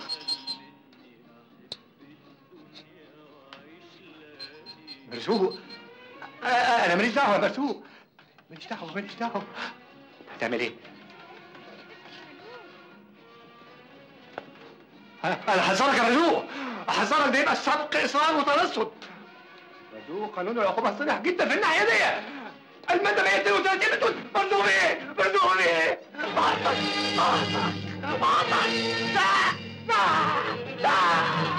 مرزوق آه، آه، انا ماليش دعوه يا مرزوق ماليش دعوه ماليش دعوه هتعمل ايه؟ ها، انا هزارك يا مرزوق احذرك ده يبقى سبق اصرار وترصد برضو قانون العقوبه صريح جدا في الناحيه دي الماده 132 بتقول برضو ايه برضو ايه بعطك بعطك بعطك لا لا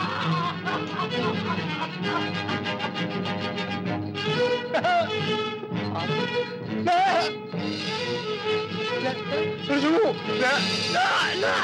لا لا مرزوق لا لا لا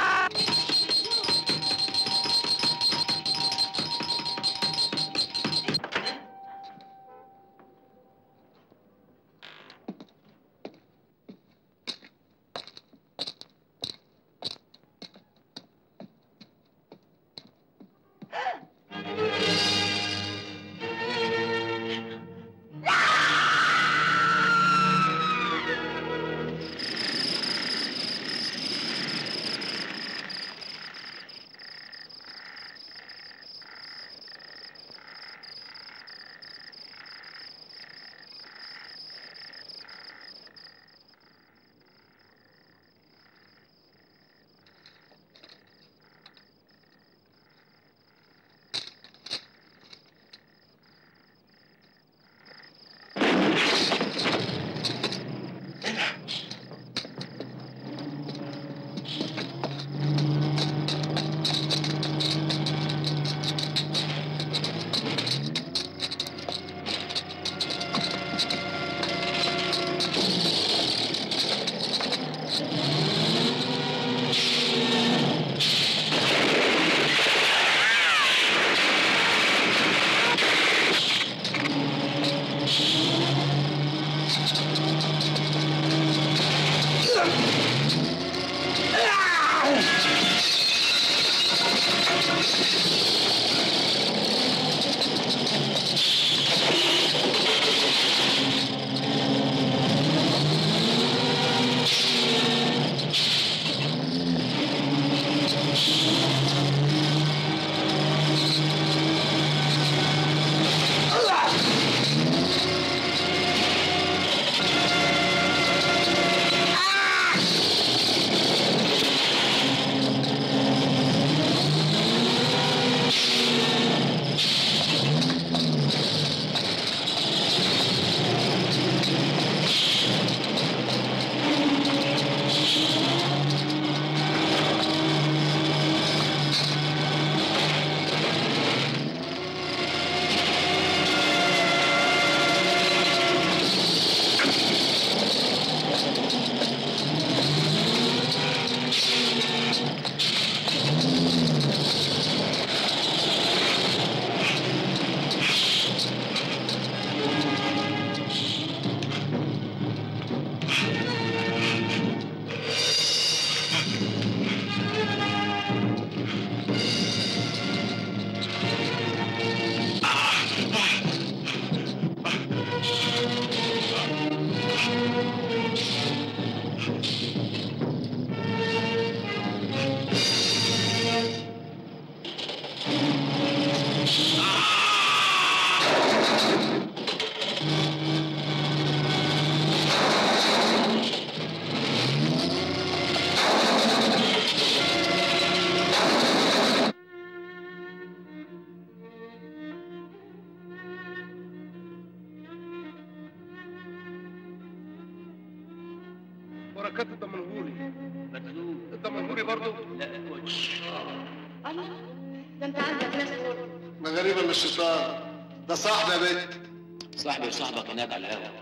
بركات الدمنهوري مكذوب الدمنهوري برضه لا كوتش الله ده انت عندك ناس ما غريبة من الشيطان ده صاحبي يا بنت صاحبي وصاحبك هناك على القهوه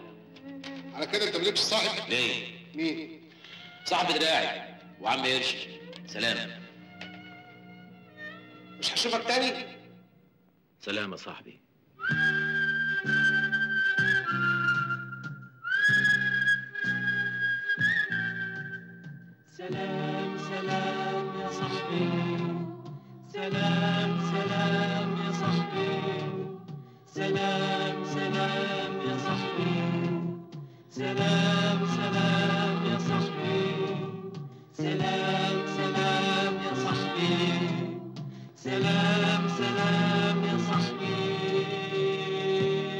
على كده انت مالكش صاحب ليه؟ مين؟ صاحبي دراعي وعم قرش سلام مش هشوفك تاني؟ سلام يا صاحبي سلام سلام يا صاحبي سلام سلام يا صاحبي سلام سلام يا صاحبي سلام